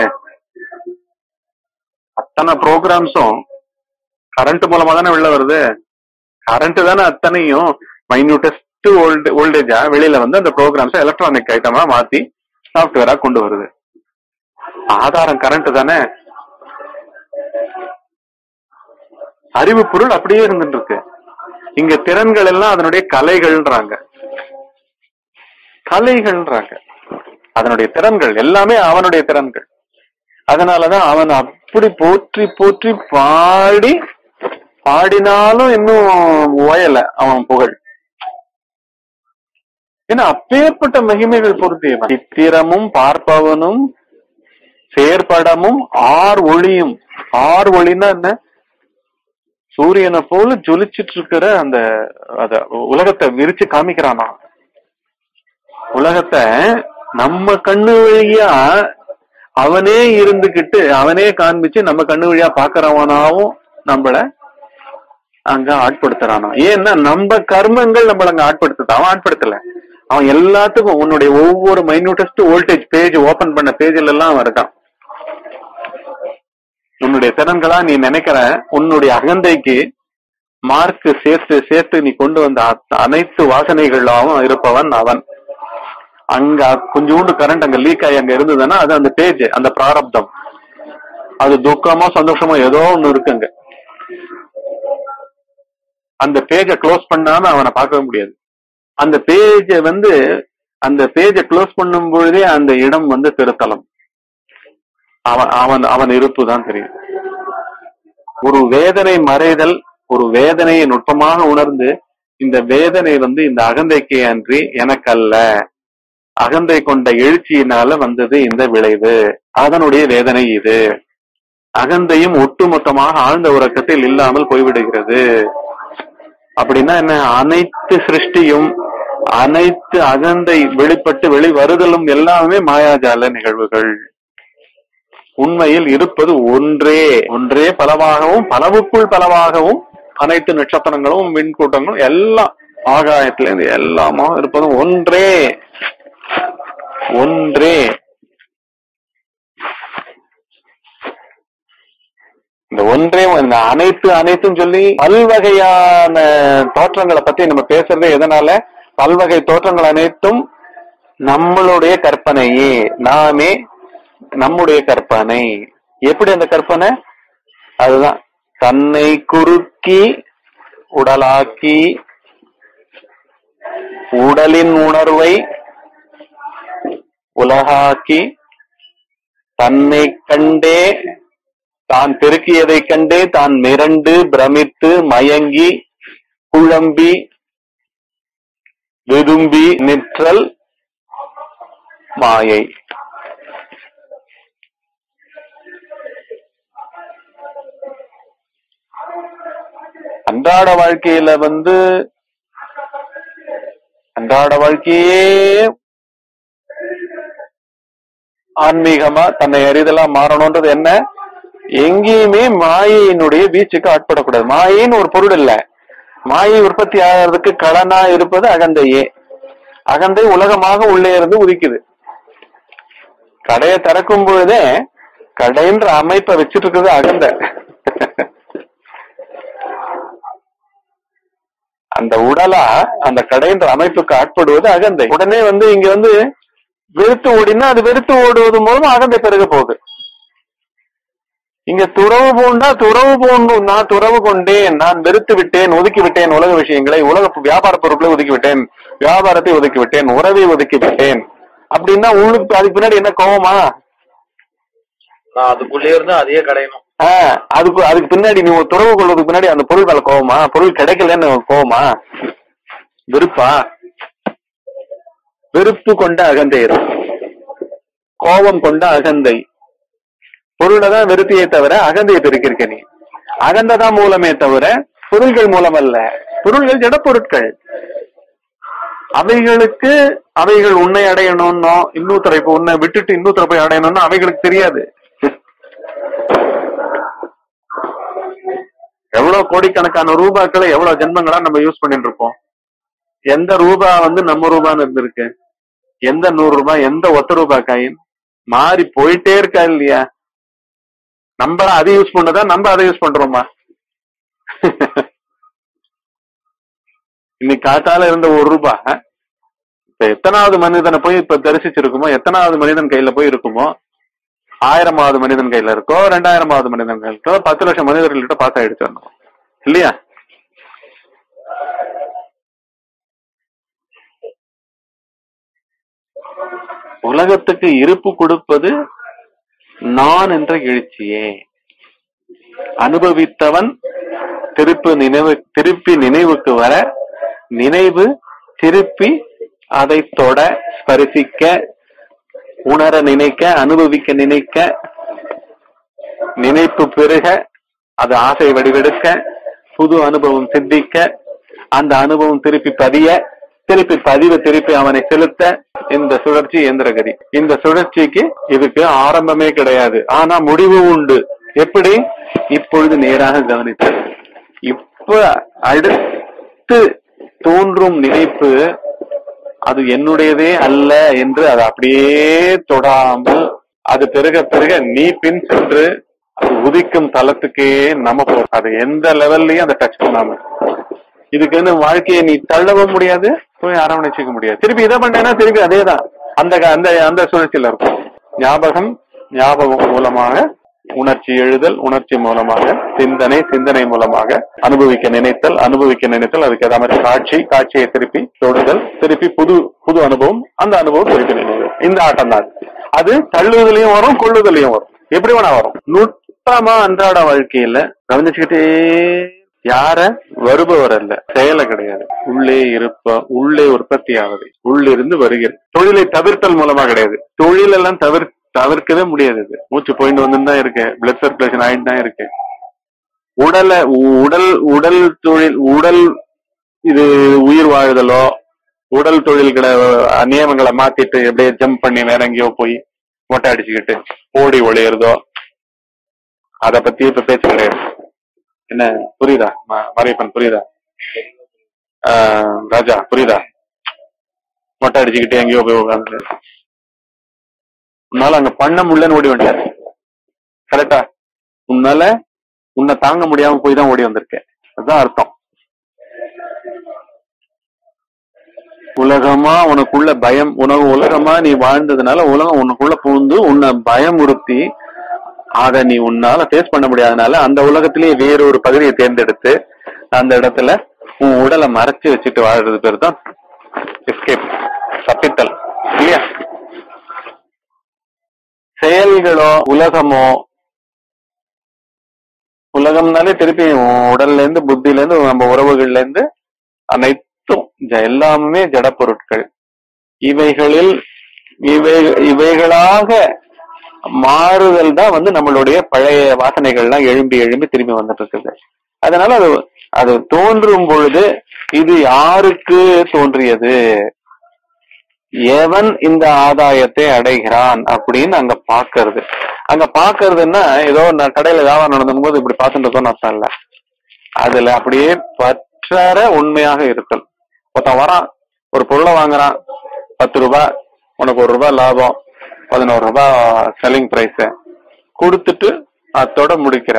அத்தனை ப்ரோக்ராம்ஸும் கரண்ட் மூலமா தானே வெளில வருது கரண்ட் தானே அத்தனையும் மைன்யூட்டஸ்ட் ஓல்ட் ஓல்டேஜா வெளியில வந்து அந்த ப்ரோக்ராம்ஸ் எலக்ட்ரானிக் ஐட்டமா மாத்தி சாஃப்ட்வேரா கொண்டு வருது ஆதாரம் கரண்ட் தானே அறிவு பொருள் அப்படியே இருந்துட்டு இருக்கு இங்க திறன்கள் எல்லாம் அதனுடைய கலைகள்ன்றாங்க கலைகள்ன்றாங்க அதனுடைய திறன்கள் எல்லாமே அவனுடைய திறன்கள் அதனாலதான் அவன் அப்படி போற்றி போற்றி பாடி பாடினாலும் இன்னும் ஓயல அவன் புகழ் ஏன்னா அப்பேற்பட்ட மகிமைகள் பொருத்தியவன் சித்திரமும் பார்ப்பவனும் செயற்படமும் ஆர் ஒளியும் ஆர் ஒளின்னா என்ன சூரியனை போல ஜொலிச்சிட்டு இருக்கிற அந்த அத உலகத்தை விரிச்சு காமிக்கிறானா உலகத்தை நம்ம கண்ணு வழியா அவனே இருந்துகிட்டு அவனே காண்பிச்சு நம்ம கண்ணு வழியா பாக்குறவனாவும் நம்மள அங்க ஆட்படுத்துறானா ஏன்னா நம்ம கர்மங்கள் நம்மள அங்க ஆட்படுத்துது அவன் ஆட்படுத்தல அவன் எல்லாத்துக்கும் உன்னுடைய ஒவ்வொரு மைன்யூட்டஸ்ட் வோல்டேஜ் பேஜ் ஓபன் பண்ண பேஜ்ல எல்லாம் அவன் இருக்கான் உன்னுடைய திறன்களா நீ நினைக்கிற உன்னுடைய அகந்தைக்கு மார்க் சேர்த்து சேர்த்து நீ கொண்டு வந்த அத்த- அனைத்து வாசனைகளாவும் இருப்பவன் அவன் அங்க கொஞ்சோண்டு கரண்ட் அங்க லீக் ஆகி அங்க இருந்ததுன்னா அது அந்த பேஜ் அந்த பிராரப்தம் அது துக்கமோ சந்தோஷமோ ஏதோ ஒண்ணு இருக்குங்க அந்த பேஜை க்ளோஸ் பண்ணாம அவனை பார்க்கவே முடியாது அந்த பேஜை வந்து அந்த பேஜை க்ளோஸ் பண்ணும் பொழுதே அந்த இடம் வந்து திருத்தலம் அவன் அவன் அவன் இருப்பு தான் தெரியும் ஒரு வேதனை மறைதல் ஒரு வேதனையை நுட்பமாக உணர்ந்து இந்த வேதனை வந்து இந்த அகந்தைக்கு அன்றி எனக்கல்ல அகந்தை கொண்ட எழுச்சியினால வந்தது இந்த விளைவு அதனுடைய வேதனை இது அகந்தையும் ஒட்டுமொத்தமாக ஆழ்ந்த உறக்கத்தில் இல்லாமல் போய்விடுகிறது அப்படின்னா என்ன அனைத்து சிருஷ்டியும் அனைத்து அகந்தை வெளிப்பட்டு வெளி வருதலும் எல்லாமே மாயாஜால நிகழ்வுகள் உண்மையில் இருப்பது ஒன்றே ஒன்றே பலவாகவும் பலவுக்குள் பலவாகவும் அனைத்து நட்சத்திரங்களும் விண்கூட்டங்களும் எல்லாம் ஆகாயத்திலிருந்து எல்லாமா இருப்பது ஒன்றே ஒன்றே இந்த ஒன்றே இந்த அனைத்து அனைத்தும் சொல்லி பல்வகையான தோற்றங்களை பத்தி நம்ம பேசுறதே எதனால பல்வகை தோற்றங்கள் அனைத்தும் நம்மளுடைய கற்பனையே நாமே நம்முடைய கற்பனை எப்படி அந்த கற்பனை அதுதான் தன்னை குறுக்கி உடலாக்கி உடலின் உணர்வை உலகாக்கி தன்னை கண்டே தான் பெருக்கியதைக் கண்டே தான் மிரண்டு பிரமித்து மயங்கி குழம்பி விரும்பி நிற்றல் மாயை அன்றாட வாழ்க்கையில வந்து அன்றாட வாழ்க்கையே ஆன்மீகமா தன்னை அறிதலா மாறணும்ன்றது என்ன எங்கேயுமே மாயையினுடைய வீச்சுக்கு ஆட்படக்கூடாது மாயின்னு ஒரு பொருள் இல்ல மாயை உற்பத்தி ஆகிறதுக்கு கடனா இருப்பது அகந்தையே அகந்தை உலகமாக உள்ளே இருந்து உதிக்குது கடையை திறக்கும் பொழுதே கடைன்ற அமைப்பை வச்சிட்டு இருக்குது அகந்தை அந்த உடலா அந்த கடைன்ற அமைப்புக்கு ஆட்படுவது அகந்தை உடனே வந்து இங்க வந்து வெறுத்து ஓடினா அது வெறுத்து ஓடுவது மூலம் அகந்தை பெருக போகுது இங்க துறவு பூண்டா துறவு பூண்டு நான் துறவு கொண்டேன் நான் வெறுத்து விட்டேன் ஒதுக்கி விட்டேன் உலக விஷயங்களை உலக வியாபார பொருட்களை ஒதுக்கி விட்டேன் வியாபாரத்தை ஒதுக்கி விட்டேன் உறவை ஒதுக்கி விட்டேன் அப்படின்னா உள்ளுக்கு அதுக்கு பின்னாடி என்ன கோவமா நான் அதுக்குள்ளே இருந்து அதையே கடையணும் ஆஹ் அதுக்கு அதுக்கு பின்னாடி நீ ஒரு துறவு கொள்வதுக்கு பின்னாடி அந்த பொருள் மேல கோவமா பொருள் கிடைக்கலன்னு கோவமா வெறுப்பா வெறுப்பு கொண்ட அகந்தை இது. கோபம் கொண்ட அகந்தை பொருளை தான் வெறுத்தியே தவிர அகந்தையை பெருக்கிருக்க நீ அகந்தை தான் மூலமே தவிர பொருள்கள் மூலம் அல்ல பொருள்கள் ஜடப்பொருட்கள் அவைகளுக்கு அவைகள் உன்னை அடையணும்னோ இன்னொருத்தரை இப்ப உன்னை விட்டுட்டு இன்னொருத்தரை போய் அடையணும்னு அவைகளுக்கு தெரியாது எவ்வளவு கோடிக்கணக்கான ரூபாக்களை எவ்வளவு ஜென்மங்களா நம்ம யூஸ் பண்ணிட்டு இருப்போம் எந்த ரூபா வந்து நம்ம ரூபான்னு இருந்திருக்கு எந்த நூறு ரூபாய் எந்த ஒத்த ரூபாய் காயின் மாறி போயிட்டே இருக்கா இல்லையா நம்ம அதை யூஸ் பண்ணதா நம்ம அதை யூஸ் பண்றோமா இன்னைக்கு காத்தால இருந்த ஒரு ரூபாய் இப்ப எத்தனாவது மனிதனை போய் இப்ப தரிசிச்சிருக்குமோ எத்தனாவது மனிதன் கையில போய் இருக்குமோ ஆயிரமாவது மனிதன் கையில இருக்கோ ரெண்டாயிரமாவது மனிதன் கையில இருக்கோ பத்து லட்சம் மனிதர்கள்கிட்ட பாஸ் ஆயிடுச்சு வரணும் இல்லையா உலகத்துக்கு இருப்பு கொடுப்பது நான் என்ற எழுச்சியே அனுபவித்தவன் திருப்பி நினைவு திருப்பி நினைவுக்கு வர நினைவு திருப்பி அதை தொட ஸ்பரிசிக்க உணர நினைக்க அனுபவிக்க நினைக்க நினைப்பு பெருக அது ஆசை வடிவெடுக்க புது அனுபவம் சித்திக்க அந்த அனுபவம் திருப்பி பதிய திருப்பி பதிவு திருப்பி அவனை செலுத்த இந்த சுழற்சி இயந்திரகதி இந்த சுழற்சிக்கு இதுக்கு ஆரம்பமே கிடையாது ஆனா முடிவு உண்டு எப்படி இப்பொழுது நேராக கவனித்தல் இப்ப அடுத்து தோன்றும் நினைப்பு அது என்னுடையதே அல்ல என்று அது அப்படியே தொடாமல் அது பெருக பெருக நீ பின் சென்று அது உதிக்கும் தளத்துக்கே நம்ம போறோம் அது எந்த லெவல்லயும் அதை டச் பண்ணாம இதுக்குன்னு வாழ்க்கையை நீ தள்ளவும் முடியாது போய் அரவணைச்சிக்க முடியாது திருப்பி இதை பண்ணேன்னா திருப்பி அதேதான் அந்த அந்த அந்த சுழற்சியில இருக்கும் ஞாபகம் ஞாபகம் மூலமாக உணர்ச்சி எழுதல் உணர்ச்சி மூலமாக சிந்தனை சிந்தனை மூலமாக அனுபவிக்க நினைத்தல் அனுபவிக்க நினைத்தல் அதுக்கு ஏதாவது மாதிரி காட்சி காட்சியை திருப்பி தொடுதல் திருப்பி புது புது அனுபவம் அந்த அனுபவம் திருப்பி நினைவு இந்த ஆட்டம் தான் அது. அது தள்ளுதலையும் வரும் கொள்ளுதலையும் வரும் எப்படி வேணா வரும் நுட்பமா அன்றாட வாழ்க்கையில கவனிச்சுக்கிட்டே யார வருபவர் அல்ல செயல கிடையாது உள்ளே இருப்ப உள்ளே உற்பத்தி ஆகுது உள்ளிருந்து வருகிறது தொழிலை தவிர்த்தல் மூலமா கிடையாது தொழில் எல்லாம் தவிர தவிர்க்கவே முடியாது இது மூச்சு போயிட்டு வந்து தான் இருக்கு பிளட் சர்க்குலேஷன் ஆயிட்டு தான் இருக்கு உடலை உடல் உடல் தொழில் உடல் இது உயிர் வாழுதலோ உடல் தொழில்களை நியமங்களை மாத்திட்டு எப்படியே ஜம்ப் பண்ணி வேற எங்கேயோ போய் மொட்டை அடிச்சுக்கிட்டு ஓடி ஒளியறதோ அத பத்தி இப்ப பேச்சு கிடையாது என்ன புரியுதா ம- மறையப்பன் புரியுதா ஆஹ் ராஜா புரியுதா மொட்டை அடிச்சுக்கிட்டு எங்கேயோ போய் உட்காந்து உன்னால அங்க பண்ண முடியலன்னு ஓடி வந்துட்டாரு கரெக்டா உன்னால உன்னை தாங்க முடியாம போய் தான் ஓடி வந்திருக்கேன் அதுதான் அர்த்தம் உலகமா உனக்குள்ள பயம் உனக்கு உலகமா நீ வாழ்ந்ததுனால உலகம் உனக்குள்ள புகுந்து உன்னை பயமுறுத்தி அத நீ உன்னால ஃபேஸ் பண்ண முடியாதனால அந்த உலகத்திலேயே வேற ஒரு பகுதியை தேர்ந்தெடுத்து அந்த இடத்துல உன் உடலை மறைச்சு வச்சுட்டு வாழ்றது பேர் தான் எஸ்கேப் தப்பித்தல் இல்லையா செயல்களோ உலகமோ உலகம்னாலே திருப்பி உன் உடல்ல இருந்து புத்தில இருந்து நம்ம உறவுகள்ல இருந்து அனைத்தும் ஜ- எல்லாமே ஜட பொருட்கள் இவைகளில் இவை இவைகளாக மாறுதல் தான் வந்து நம்மளுடைய பழைய வாசனைகள்லாம் எழும்பி எழும்பி திரும்பி வந்துட்டு இருக்குது அதனால அது அது தோன்றும் பொழுது இது யாருக்கு தோன்றியது எவன் இந்த ஆதாயத்தை அடைகிறான் அப்படின்னு அங்க பாக்குறது அங்க பாக்குறதுன்னா ஏதோ நான் கடையில வியாபாரம் நடந்தும் போது இப்படி பார்த்துட்டு இருக்கோம்னு அர்த்தம் இல்ல அதுல அப்படியே பற்றார உண்மையாக இருக்கல் ஒருத்தன் வரான் ஒரு பொருளை வாங்குறான் பத்து ரூபாய் உனக்கு ஒரு ரூபாய் லாபம் பதினோரு ரூபாய் செல்லிங் பிரைஸ் கொடுத்துட்டு அத்தோட முடிக்கிற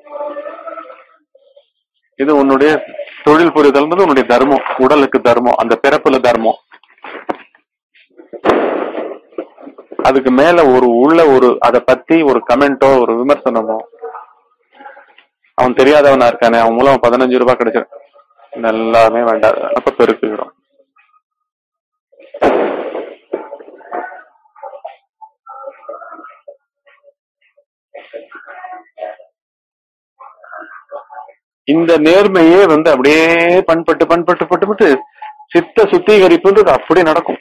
இது உன்னுடைய தொழில் புரிதல்ன்றது உன்னுடைய தர்மம் உடலுக்கு தர்மம் அந்த பிறப்புல தர்மம் அதுக்கு மேல ஒரு உள்ள ஒரு அத பத்தி ஒரு கமெண்டோ ஒரு விமர்சனமோ அவன் தெரியாதவனா இருக்கானே அவன் மூலம் பதினஞ்சு ரூபாய் கிடைச்சிடும் எல்லாமே வேண்டாம் அப்ப பெருக்குகிறோம் இந்த நேர்மையே வந்து அப்படியே பண்பட்டு பண்பட்டு பட்டு பட்டு சித்த சுத்திகரிப்புன்றது அப்படியே நடக்கும்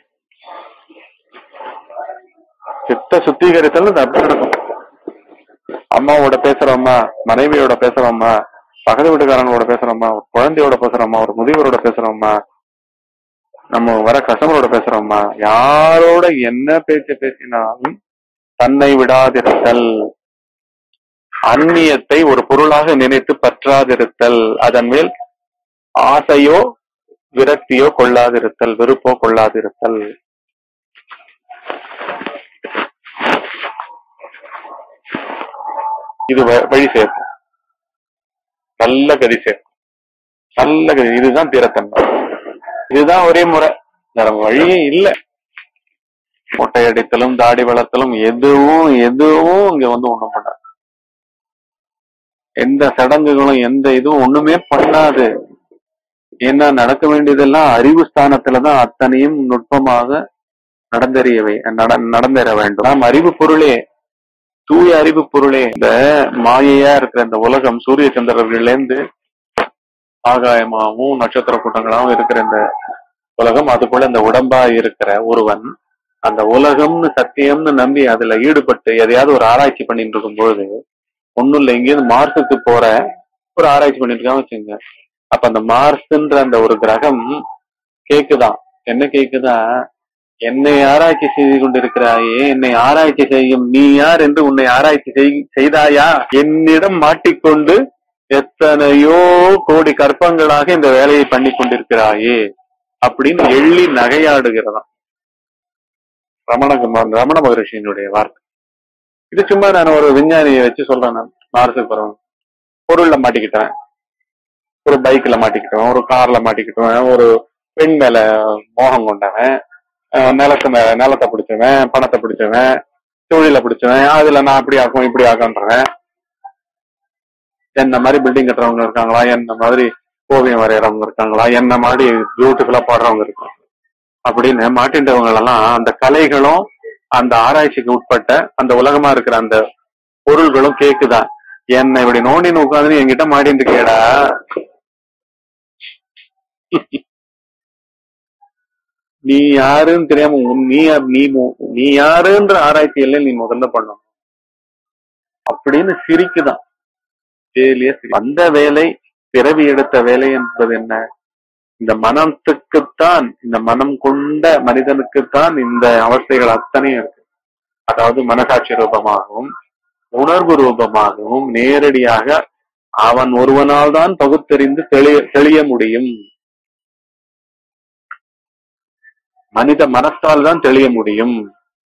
சித்த சுத்திகரித்தல் அப்படி நடக்கும் அம்மாவோட பேசுறோமா மனைவியோட பேசுறோமா பக்கத்து வீட்டுக்காரங்களோட பேசுறோமா ஒரு குழந்தையோட பேசுறோமா ஒரு முதியவரோட பேசுறோமா நம்ம வர கஸ்டமரோட பேசுறோமா யாரோட என்ன பேச்சு பேசினாலும் தன்னை விடாதிருத்தல் அந்நியத்தை ஒரு பொருளாக நினைத்து பற்றாதிருத்தல் அதன் மேல் ஆசையோ விரக்தியோ கொள்ளாதிருத்தல் வெறுப்போ கொள்ளாதிருத்தல் இது வ- வழி சேர்க்கும் நல்ல கதி சேர்க்கும் நல்ல கதி இதுதான் திறத்தன்மை இதுதான் ஒரே முறை வேற வழியே இல்ல மொட்டை அடித்தலும் தாடி வளர்த்தலும் எதுவும் எதுவும் இங்க வந்து ஒண்ணும் பண்ணாது எந்த சடங்குகளும் எந்த இதுவும் ஒண்ணுமே பண்ணாது ஏன்னா நடக்க வேண்டியதெல்லாம் அறிவு ஸ்தானத்துலதான் அத்தனையும் நுட்பமாக நடந்தறியவை நட- நடந்தேற வேண்டும் நாம் அறிவு பொருளே தூய அறிவு பொருளே இந்த மாயையா இருக்கிற இந்த உலகம் சூரிய சந்திரர்கள்ல இருந்து ஆகாயமாவும் நட்சத்திர கூட்டங்களாவும் இருக்கிற இந்த உலகம் அதுபோல இந்த உடம்பா இருக்கிற ஒருவன் அந்த உலகம்னு சத்தியம்னு நம்பி அதுல ஈடுபட்டு எதையாவது ஒரு ஆராய்ச்சி பண்ணிட்டு இருக்கும் பொழுது ஒண்ணும் இல்லை எங்கேயிருந்து மார்ஸுக்கு போற ஒரு ஆராய்ச்சி பண்ணிட்டு இருக்கான்னு வச்சுங்க அப்ப அந்த மார்ஸ்ன்ற அந்த ஒரு கிரகம் கேக்குதான் என்ன கேக்குதா என்னை ஆராய்ச்சி செய்து கொண்டிருக்கிறாயே என்னை ஆராய்ச்சி செய்யும் நீ யார் என்று உன்னை ஆராய்ச்சி செய்- செய்தாயா என்னிடம் மாட்டிக்கொண்டு எத்தனையோ கோடி கற்பங்களாக இந்த வேலையை பண்ணி கொண்டிருக்கிறாயே அப்படின்னு எள்ளி நகையாடுகிறதாம் ரமண ரமண மகரிஷியினுடைய வார்த்தை இது சும்மா நான் ஒரு விஞ்ஞானியை வச்சு சொல்றேன் நான் மார்ஸுக்கு போறவன் பொருள்ல மாட்டிக்கிட்டேன் ஒரு பைக்ல மாட்டிக்கிட்டவன் ஒரு கார்ல மாட்டிக்கிட்டவன் ஒரு பெண் மேல மோகம் கொண்டவன் அஹ் நிலத்து மேல நிலத்தை பிடிச்சவன் பணத்தை பிடிச்சவன் தொழில பிடிச்சவன் அதுல நான் அப்படி ஆக்கும் இப்படி ஆக்கன்றவன் என்ன மாதிரி பில்டிங் கட்டுறவங்க இருக்காங்களா என்ன மாதிரி ஓவியம் வரைகிறவங்க இருக்காங்களா என்ன மாதிரி பியூட்டிஃபுல்லா பாடுறவங்க இருக்காங்க அப்படின்னு மாட்டின்றவங்க எல்லாம் அந்த கலைகளும் அந்த ஆராய்ச்சிக்கு உட்பட்ட அந்த உலகமா இருக்கிற அந்த பொருள்களும் கேக்குதான் என்ன இப்படி நோண்டின்னு உட்காந்து என்கிட்ட மாட்டின்னு கேடா நீ யாருன்னு தெரியாம உன்- நீ நீ மு- நீ யாருன்ற ஆராய்ச்சியில நீ முதல்ல பண்ணணும் அப்படின்னு சிரிக்குதான் வேலையே சிரி- வந்த வேலை பிறவி எடுத்த வேலை என்பது என்ன இந்த மனத்துக்குத்தான் இந்த மனம் கொண்ட மனிதனுக்குத்தான் இந்த அவஸ்தைகள் அத்தனையும் இருக்கு அதாவது மனசாட்சி ரூபமாகவும் உணர்வு ரூபமாகவும் நேரடியாக அவன் ஒருவனால் தான் பகுத்தறிந்து தெளிய தெளிய முடியும் மனித மனத்தால் தான் தெளிய முடியும்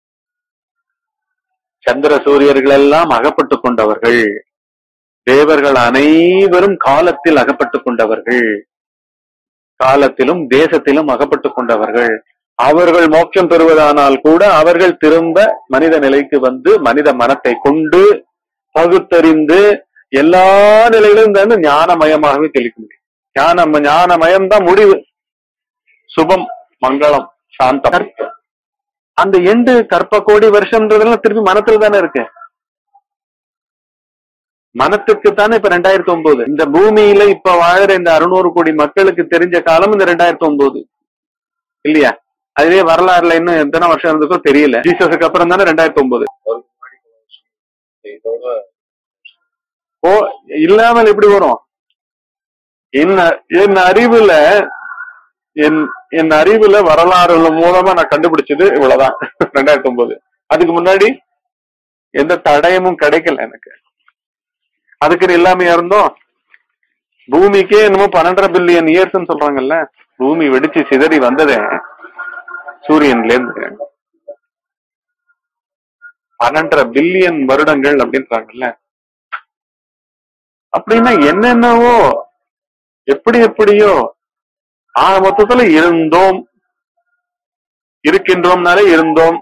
சந்திர சூரியர்கள் எல்லாம் அகப்பட்டுக் கொண்டவர்கள் தேவர்கள் அனைவரும் காலத்தில் அகப்பட்டுக் கொண்டவர்கள் காலத்திலும் தேசத்திலும் அகப்பட்டுக் கொண்டவர்கள் அவர்கள் மோட்சம் பெறுவதானால் கூட அவர்கள் திரும்ப மனித நிலைக்கு வந்து மனித மனத்தை கொண்டு பகுத்தறிந்து எல்லா நிலையிலும் இருந்து ஞானமயமாகவே தெளிக்க முடியும் ஞானம் ஞானமயம் தான் முடிவு சுபம் மங்களம் சாந்தம் அந்த எண்டு கற்ப கோடி வருஷம்ன்றதெல்லாம் திருப்பி மனத்துல தானே இருக்கு மனத்துக்கு தானே இப்ப ரெண்டாயிரத்தி ஒன்பது இந்த பூமியில இப்ப வாழற இந்த அறுநூறு கோடி மக்களுக்கு தெரிஞ்ச காலம் இந்த ரெண்டாயிரத்தி ஒன்பது இல்லையா அதுவே வரலாறுல இன்னும் எத்தனை வருஷம் இருந்துக்கோ தெரியல ஜீசஸுக்கு அப்புறம் தானே ரெண்டாயிரத்தி ஒன்பது இதோட ஓ இல்லாமல் எப்படி வரும் என்ன என் அறிவுல என் என் அறிவுல வரலாறு மூலமா நான் கண்டுபிடிச்சது இவ்வளவுதான் ரெண்டாயிரத்தி ஒன்பது அதுக்கு முன்னாடி எந்த தடயமும் கிடைக்கல எனக்கு அதுக்கு இல்லாமையா இருந்தோம் பூமிக்கே என்னமோ பன்னெண்டரை பில்லியன் இயர்ஸ்ன்னு சொல்றாங்கல்ல பூமி வெடிச்சு சிதறி வந்ததே சூரியன்ல இருந்து பன்னெண்டரை பில்லியன் வருடங்கள் அப்படின்றாங்கல்ல அப்படின்னா என்னென்னவோ எப்படி எப்படியோ ஆக மொத்தத்துல இருந்தோம் இருக்கின்றோம்னாலே இருந்தோம்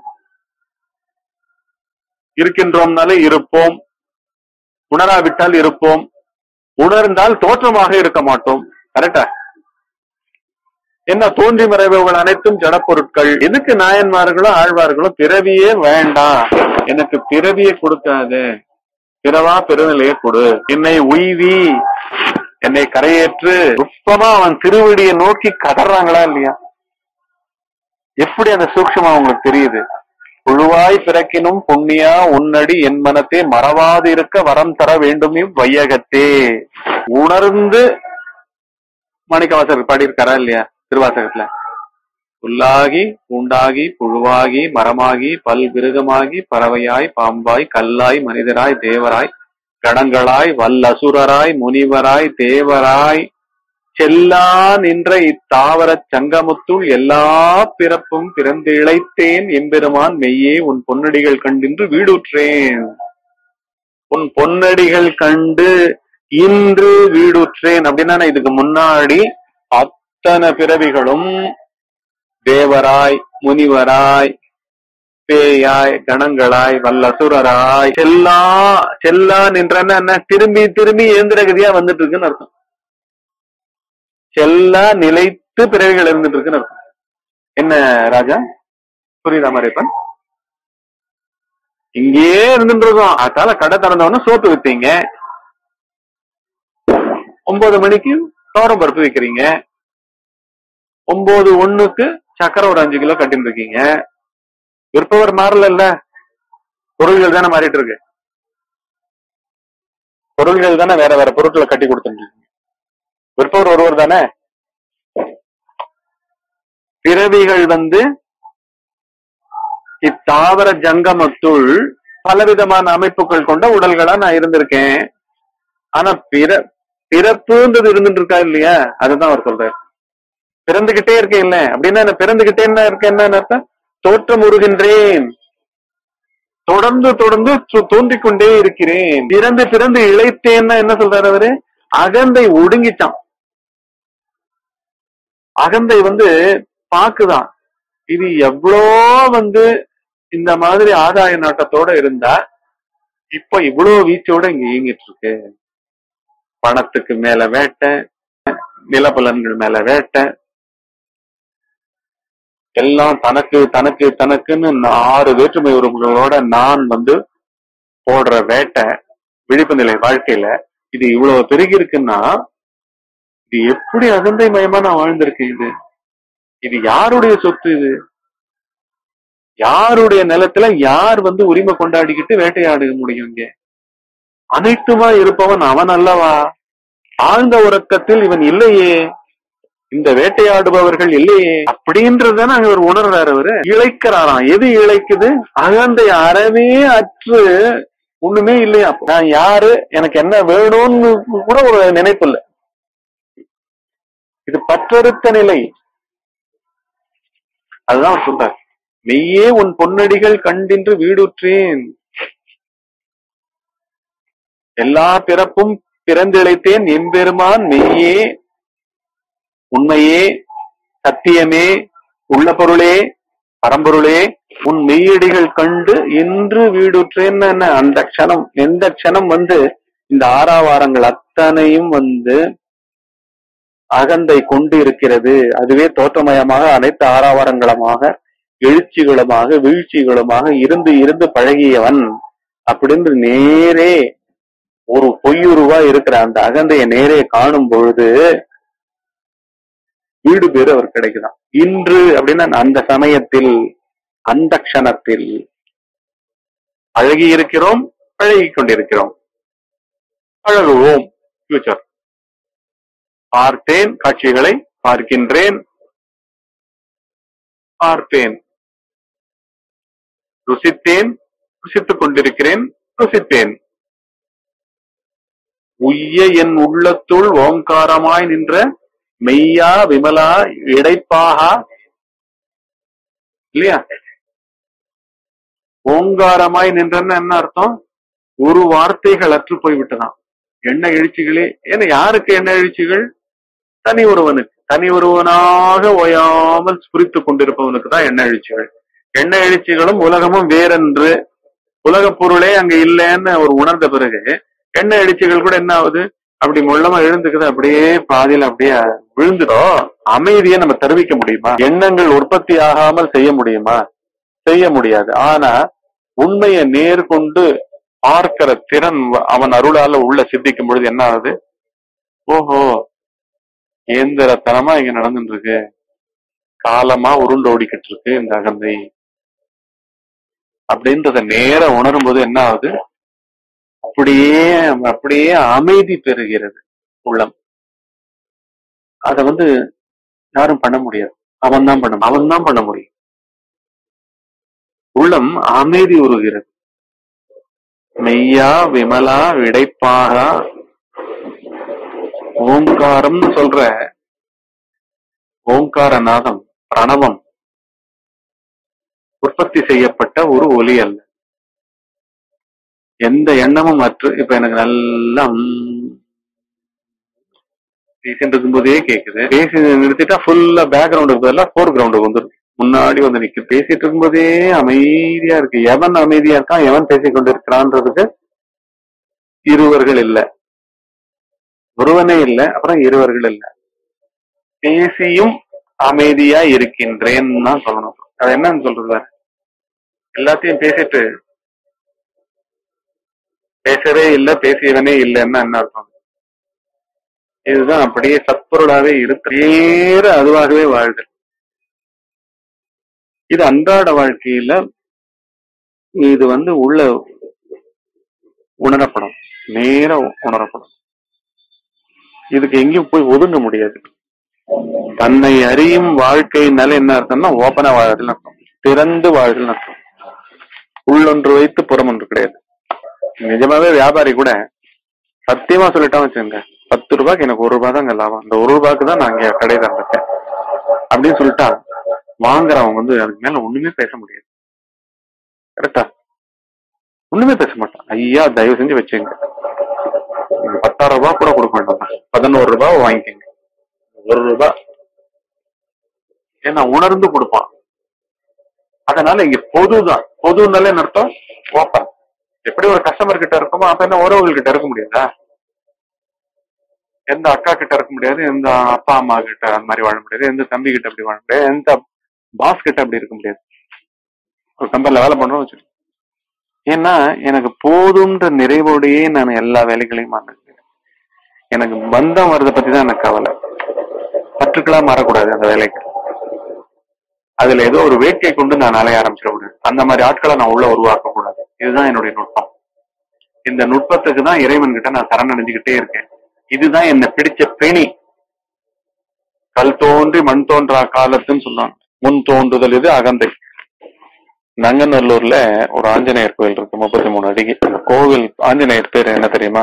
இருக்கின்றோம்னாலே இருப்போம் உணராவிட்டால் இருப்போம் உணர்ந்தால் தோற்றமாக இருக்க மாட்டோம் கரெக்டா என்ன தோன்றி மறைபவர்கள் அனைத்தும் ஜடப்பொருட்கள் எதுக்கு நாயன்மார்களும் ஆழ்வார்களும் பிறவியே வேண்டாம் எனக்கு பிறவியை கொடுக்காது பிறவா பெருநிலையை கொடு என்னை உய்வி என்னை கரையேற்று நுட்பமா அவன் திருவடியை நோக்கி கதறாங்களா இல்லையா எப்படி அந்த சூக்ஷமா அவங்களுக்கு தெரியுது புழுவாய் பிறக்கினும் புண்ணியா உன்னடி என் மனத்தே மறவாது இருக்க வரம் தர வேண்டும் வையகத்தே உணர்ந்து மாணிக்கவாசகர் பாடியிருக்காரா இல்லையா திருவாசகத்துல புல்லாகி உண்டாகி புழுவாகி மரமாகி பல் விருகமாகி பறவையாய் பாம்பாய் கல்லாய் மனிதராய் தேவராய் கணங்களாய் வல்லசுரராய் முனிவராய் தேவராய் செல்லா நின்ற இத்தாவரச் சங்கமுத்துள் எல்லா பிறப்பும் பிறந்து இழைத்தேன் எம்பெருமான் மெய்யே உன் பொன்னடிகள் கண்டின்று வீடுற்றேன் உன் பொன்னடிகள் கண்டு இன்று வீடுற்றேன் அப்படின்னா நான் இதுக்கு முன்னாடி அத்தனை பிறவிகளும் தேவராய் முனிவராய் பேயாய் கணங்களாய் வல்லசுரராய் செல்லா செல்லா நின்றன்னா என்ன திரும்பி திரும்பி இயந்திர கதியா வந்துட்டு இருக்குன்னு அர்த்தம் செல்லா நிலைத்து பிறவிகள் இருந்துட்டு இருக்குன்னு அர்த்தம் என்ன ராஜா புரியுதா மாரியப்பன் இங்கேயே இருந்துட்டு இருக்கோம் அதால கடை திறந்தவொன்னு சோப்பு வித்தீங்க ஒன்பது மணிக்கு தோரம் பருப்பு விக்கிறீங்க ஒன்பது ஒண்ணுக்கு சக்கரை ஒரு அஞ்சு கிலோ கட்டின்னு இருக்கீங்க விற்பவர் மாறல பொருள்கள் தானே மாறிட்டு இருக்கு பொருள்கள் தானே வேற வேற பொருட்களை கட்டி கொடுத்துட்டு விற்பவர் ஒருவர் தானே பிறவிகள் வந்து இத்தாவர ஜங்கமத்துள் பலவிதமான அமைப்புகள் கொண்ட உடல்களா நான் இருந்திருக்கேன் ஆனா பிற பிறப்புன்றது இருந்துட்டு இருக்கா இல்லையா அதுதான் அவர் சொல்றாரு பிறந்துகிட்டே இருக்கேன் இல்ல அப்படின்னா என்ன பிறந்துகிட்டே என்ன இருக்கேன் என்ன அர்த்தம் தோற்றம் உருகின்றேன் தொடர்ந்து தொடர்ந்து து- தோன்றிக் கொண்டே இருக்கிறேன் பிறந்து பிறந்து இழைத்தேன்னா என்ன சொல்றாரு அவரு அகந்தை ஒடுங்கிட்டான் அகந்தை வந்து பாக்குதான் இது எவ்வளோ வந்து இந்த மாதிரி ஆதாய நாட்டத்தோட இருந்தா இப்ப இவ்வளவு வீச்சோட இங்க இயங்கிட்டு இருக்கு பணத்துக்கு மேல வேட்டை நிலபலன்கள் மேல வேட்டை எல்லாம் தனக்கு தனக்கு தனக்குன்னு நா- ஆறு வேற்றுமை உறவுகளோட நான் வந்து போடுற வேட்டை விழிப்பு நிலை வாழ்க்கையில இது இவ்வளவு பெருகி இருக்குன்னா இது எப்படி அகந்தை மயமா நான் வாழ்ந்திருக்கேன் இது இது யாருடைய சொத்து இது யாருடைய நிலத்துல யார் வந்து உரிமை கொண்டாடிக்கிட்டு வேட்டையாட முடியும் இங்க அனைத்துமா இருப்பவன் அவன் அல்லவா ஆழ்ந்த உறக்கத்தில் இவன் இல்லையே இந்த வேட்டையாடுபவர்கள் இல்லையே அப்படின்றதுதானே அவர் உணர்றாரு அவரு இழைக்கிறாராம் எது இழைக்குது அகந்தை அறவே அற்று ஒண்ணுமே இல்லையா நான் யாரு எனக்கு என்ன வேணும்னு கூட ஒரு நினைப்பு இல்ல இது பற்றறுத்த நிலை அதுதான் அவர் சொல்றார் மெய்யே உன் பொன்னடிகள் கண்டின்று வீடுற்றேன் எல்லா பிறப்பும் பிறந்திழைத்தேன் எம்பெருமான் மெய்யே உண்மையே சத்தியமே உள்ள பொருளே பரம்பொருளே உன் மெய்யடிகள் கண்டு என்று வீடுற்றேன்னு என்ன அந்த க்ஷணம் எந்த க்ஷணம் வந்து இந்த ஆறாவாரங்கள் அத்தனையும் வந்து அகந்தை கொண்டு இருக்கிறது அதுவே தோற்றமயமாக அனைத்து ஆறாவாரங்களுமாக எழுச்சிகளுமாக வீழ்ச்சிகளுமாக இருந்து இருந்து பழகியவன் அப்படின்னு நேரே ஒரு பொய்யுருவா இருக்கிற அந்த அகந்தைய நேரே காணும் பொழுது வீடு பேரு அவர் கிடைக்குதாம் இன்று அப்படின்னா அந்த சமயத்தில் அந்த க்ஷணத்தில் பழகி இருக்கிறோம் பழகி கொண்டிருக்கிறோம் பழகுவோம் ஃபியூச்சர் பார்த்தேன் காட்சிகளை பார்க்கின்றேன் பார்த்தேன் ருசித்தேன் ருசித்துக் கொண்டிருக்கிறேன் ருசித்தேன் உய்ய என் உள்ளத்துள் ஓங்காரமாய் நின்ற மெய்யா விமலா இடைப்பாகா இல்லையா ஓங்காரமாய் நின்றன்னு என்ன அர்த்தம் ஒரு வார்த்தைகள் அற்று போய்விட்டதாம் எண்ண எழுச்சிகளே ஏன்னா யாருக்கு எண்ண எழுச்சிகள் தனி ஒருவனுக்கு தனி ஒருவனாக ஓயாமல் ஸ்புரித்துக் கொண்டிருப்பவனுக்கு தான் எண்ண எழுச்சிகள் எண்ண எழுச்சிகளும் உலகமும் வேறென்று உலகப் பொருளே அங்க இல்லைன்னு அவர் உணர்ந்த பிறகு எண்ண எழுச்சிகள் கூட என்ன ஆகுது அப்படி முள்ளமா எழுந்துக்குது அப்படியே பாதியில அப்படியே விழுந்துடும் அமைதியை நம்ம தெரிவிக்க முடியுமா எண்ணங்கள் உற்பத்தி ஆகாமல் செய்ய முடியுமா செய்ய முடியாது ஆனா உண்மையை நேர்கொண்டு பார்க்கிற திறன் வ- அவன் அருளால உள்ள சித்திக்கும் பொழுது என்ன ஆகுது ஓஹோ இயந்திரத்தனமா இங்க நடந்துட்டு இருக்கு காலமா உருண்டு ஓடிக்கிட்டு இருக்கு இந்த அகந்தை அப்படின்றத நேர உணரும் போது என்ன ஆகுது அப்படியே அப்படியே அமைதி பெறுகிறது உள்ளம் அத வந்து யாரும் பண்ண முடியாது அவன் தான் பண்ண அவன் தான் பண்ண முடியும் உள்ளம் அமைதி உருகிறது மெய்யா விமலா விடைப்பாகா ஓங்காரம்னு சொல்ற ஓங்கார நாதம் பிரணவம் உற்பத்தி செய்யப்பட்ட ஒரு ஒலி அல்ல எந்த எண்ணமும் அற்று இப்ப எனக்கு நல்லா ம், பேசிட்டு இருக்கும்போதே கேக்குது பேசி நிறுத்திட்டா ஃபுல்லா பேக்ரவுண்டுக்கு பதிலாக ஃபோர் கிரவுண்டுக்கு வந்துடும் முன்னாடி வந்து நிக்கு பேசிட்டு இருக்கும்போதே அமைதியா இருக்கு எவன் அமைதியா இருக்கான் எவன் பேசிக் கொண்டிருக்கிறான்றதுக்கு இருவர்கள் இல்ல ஒருவனே இல்ல அப்புறம் இருவர்கள் இல்ல பேசியும் அமைதியா இருக்கின்றேன்னு தான் சொல்லணும் அது என்னன்னு சொல்றது வேற? எல்லாத்தையும் பேசிட்டு பேசவே இல்ல பேசியவனே இல்லைன்னா என்ன அர்த்தம் இதுதான் அப்படியே சத்பொருளாவே இருக்கு நேர அதுவாகவே வாழ்தல் இது அன்றாட வாழ்க்கையில இது வந்து உள்ள உணரப்படும் நேரா உணரப்படும் இதுக்கு எங்கேயும் போய் ஒதுங்க முடியாது தன்னை அறியும் வாழ்க்கைனால என்ன அர்த்தம்னா ஓப்பனா வாழறதுன்னு அர்த்தம் திறந்து வாழ்றதுன்னு அர்த்தம் உள்ளொன்று வைத்து புறம் ஒன்று கிடையாது நிஜமாவே வியாபாரி கூட சத்தியமா சொல்லிட்டான் வச்சுங்க பத்து ரூபாய்க்கு எனக்கு ஒரு ரூபாய் தான் லாபம் அந்த ஒரு ரூபாய்க்கு தான் நான் இங்க கடை திறந்துட்டேன் அப்படின்னு சொல்லிட்டா வாங்குறவங்க வந்து அதுக்கு மேல ஒண்ணுமே பேச முடியாது கரெக்டா ஒண்ணுமே பேச மாட்டான் ஐயா தயவு செஞ்சு வச்சுங்க நீங்க பத்தாயிரம் ரூபாய் கூட கொடுக்க வேண்டாம் பதினோரு ரூபாய் வாங்கிக்கோங்க ஒரு ரூபாய் ஏன்னா உணர்ந்து கொடுப்பான் அதனால இங்க பொதுதான் பொதுனாலே என்ன அர்த்தம் ஓப்பன் எப்படி ஒரு கஸ்டமர் கிட்ட இருக்குமோ அப்ப என்ன உறவுகள் கிட்ட இருக்க முடியாதா எந்த அக்கா கிட்ட இருக்க முடியாது எந்த அப்பா அம்மா கிட்ட அந்த மாதிரி வாழ முடியாது எந்த தம்பி கிட்ட அப்படி வாழ முடியாது எந்த பாஸ் கிட்ட அப்படி இருக்க முடியாது ஒரு கம்பெனில வேலை பண்றோம் வச்சு ஏன்னா எனக்கு போதுன்ற நிறைவோடையே நான் எல்லா வேலைகளையும் மாறினேன் எனக்கு பந்தம் வர்றதை பத்தி தான் எனக்கு கவலை பற்றுக்களா மாறக்கூடாது அந்த வேலைக்கு அதுல ஏதோ ஒரு வேட்கை கொண்டு நான் அலைய ஆரம்பிச்சிடக்கூடாது அந்த மாதிரி ஆட்களை நான் உள்ள உருவாக்க கூடாது இதுதான் என்னுடைய நுட்பம் இந்த நுட்பத்துக்கு தான் இறைவன் கிட்ட நான் சரணடைஞ்சுக்கிட்டே இருக்கேன் இதுதான் என்ன பிடிச்ச பிணி கல் தோன்றி மண் தோன்றா காலத்துன்னு சொல்லுவாங்க முன் தோன்றுதல் இது அகந்தை நங்கநல்லூர்ல ஒரு ஆஞ்சநேயர் கோயில் இருக்கு முப்பத்தி மூணு அடிக்கு அந்த கோவில் ஆஞ்சநேயர் பேர் என்ன தெரியுமா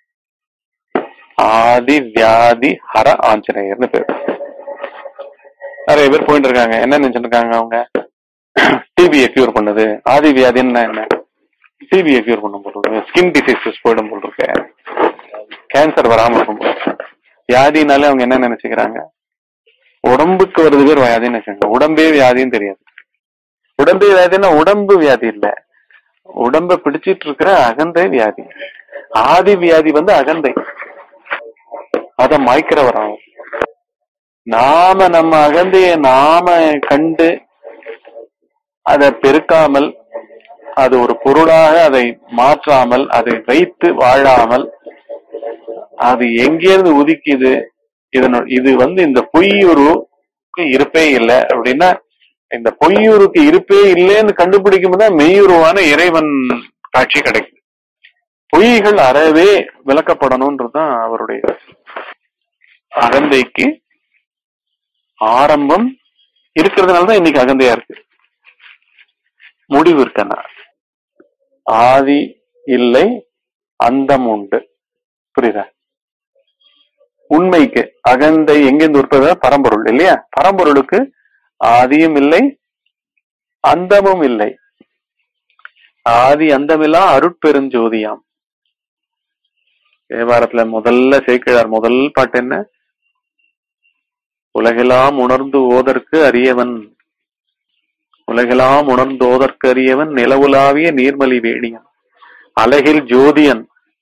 ஆதி வியாதி ஹர ஆஞ்சநேயர்னு பேர் நிறைய பேர் போயிட்டு இருக்காங்க என்ன நினைச்சிட்டு இருக்காங்க அவங்க டிபியை கியூர் பண்ணுது ஆதி வியாதின்னா என்ன டிபியை கியூர் பண்ண போல் இருக்கு ஸ்கின் டிசீசஸ் போயிடும் போல் இருக்கு கேன்சர் வராம இருக்கும் போல இருக்கு. வியாதினாலே அவங்க என்ன நினைச்சுக்கிறாங்க உடம்புக்கு வருது பேர் வியாதின்னு நினைச்சாங்க உடம்பே வியாதின்னு தெரியாது உடம்பே வியாதின்னா உடம்பு வியாதி இல்ல உடம்ப பிடிச்சிட்டு இருக்கிற அகந்தை வியாதி ஆதி வியாதி வந்து அகந்தை அத மாய்க்கிறவராகும் நாம நம்ம அகந்தைய நாம கண்டு அதை பெருக்காமல் அது ஒரு பொருளாக அதை மாற்றாமல் அதை வைத்து வாழாமல் அது எங்கேருந்து உதிக்குது இதனோ இது வந்து இந்த பொய்யுருக்கு இருப்பே இல்லை அப்படின்னா இந்த பொய்யுருக்கு இருப்பே இல்லைன்னு கண்டுபிடிக்கும் தான் மெய்யுருவான இறைவன் காட்சி கிடைக்குது பொய்கள் அறவே விளக்கப்படணும்ன்றதுதான் அவருடைய அகந்தைக்கு ஆரம்பம் இருக்கிறதுனால தான் இன்னைக்கு அகந்தையா இருக்கு முடிவு இருக்கனா ஆதி இல்லை அந்தம் உண்டு புரியுதா உண்மைக்கு அகந்தை எங்கிருந்து உற்பத்தி பரம்பொருள் இல்லையா பரம்பொருளுக்கு ஆதியும் இல்லை அந்தமும் இல்லை ஆதி அந்தமில்லா அருட்பெருஞ்சோதியாம் தேவாரத்துல முதல்ல சேக்கிழார் முதல் பாட்டு என்ன உலகெல்லாம் உணர்ந்து ஓதற்கு அரியவன் உலகெல்லாம் உணர்ந்து ஓதற்கு அரியவன் நிலவுலாவிய நீர்மலி வேணியன் அழகில் ஜோதியன்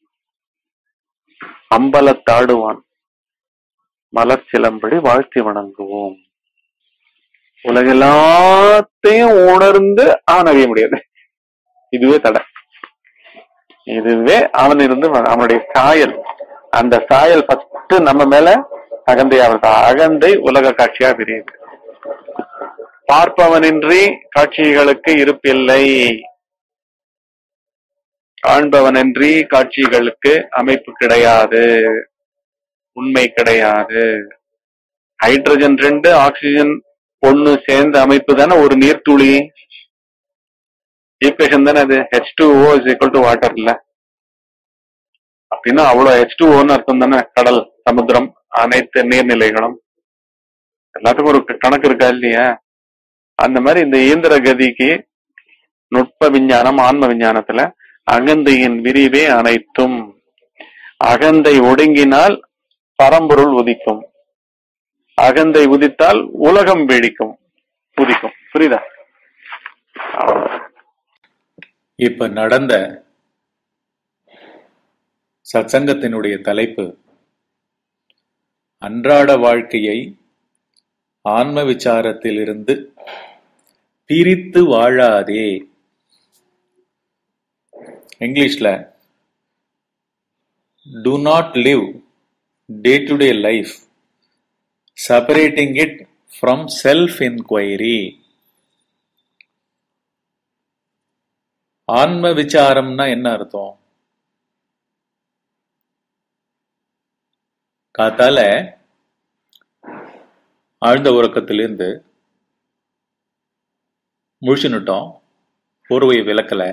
அம்பலத்தாடுவான் மலர் சிலம்படி வாழ்த்தி வணங்குவோம் உலகெல்லாத்தையும் உணர்ந்து அவன் அறிய முடியாது இதுவே தடை இதுவே அவன் இருந்து அவனுடைய சாயல் அந்த சாயல் ஃபர்ஸ்ட் நம்ம மேல அகந்தை அவர்தா அகந்தை உலக காட்சியா தெரியுது பார்ப்பவனின்றி காட்சிகளுக்கு இருப்பில்லை காண்பவனின்றி காட்சிகளுக்கு அமைப்பு கிடையாது உண்மை கிடையாது ஹைட்ரஜன் ரெண்டு ஆக்சிஜன் ஒண்ணு சேர்ந்த அமைப்பு தானே ஒரு நீர்த்துளி ஈக்குவேஷன் தானே அது H two O is equal to water இல்ல அப்படின்னா அவ்வளவு ஹெச் டூ ஓன்னு அர்த்தம் தானே கடல் சமுத்திரம் அனைத்து நீர்நிலைகளும் எல்லாத்துக்கும் ஒரு கணக்கு இருக்கா இல்லையா அந்த மாதிரி இந்த இயந்திர கதிக்கு நுட்ப விஞ்ஞானம் ஆன்ம விஞ்ஞானத்துல அகந்தையின் விரிவே அனைத்தும் அகந்தை ஒடுங்கினால் பரம்பொருள் உதிக்கும் அகந்தை உதித்தால் உலகம் வெடிக்கும் உதிக்கும் புரியுதா இப்ப நடந்த சத்சங்கத்தினுடைய தலைப்பு அன்றாட வாழ்க்கையை ஆன்ம விசாரத்திலிருந்து பிரித்து வாழாதே இங்கிலீஷ்ல to not live day to day life separating it from self inquiry ஆன்ம விசாரம்னா என்ன அர்த்தம் காத்தால ஆழ்ந்த உறக்கத்திலிருந்து முழிச்சுனுட்டோம் போர்வையை விளக்கல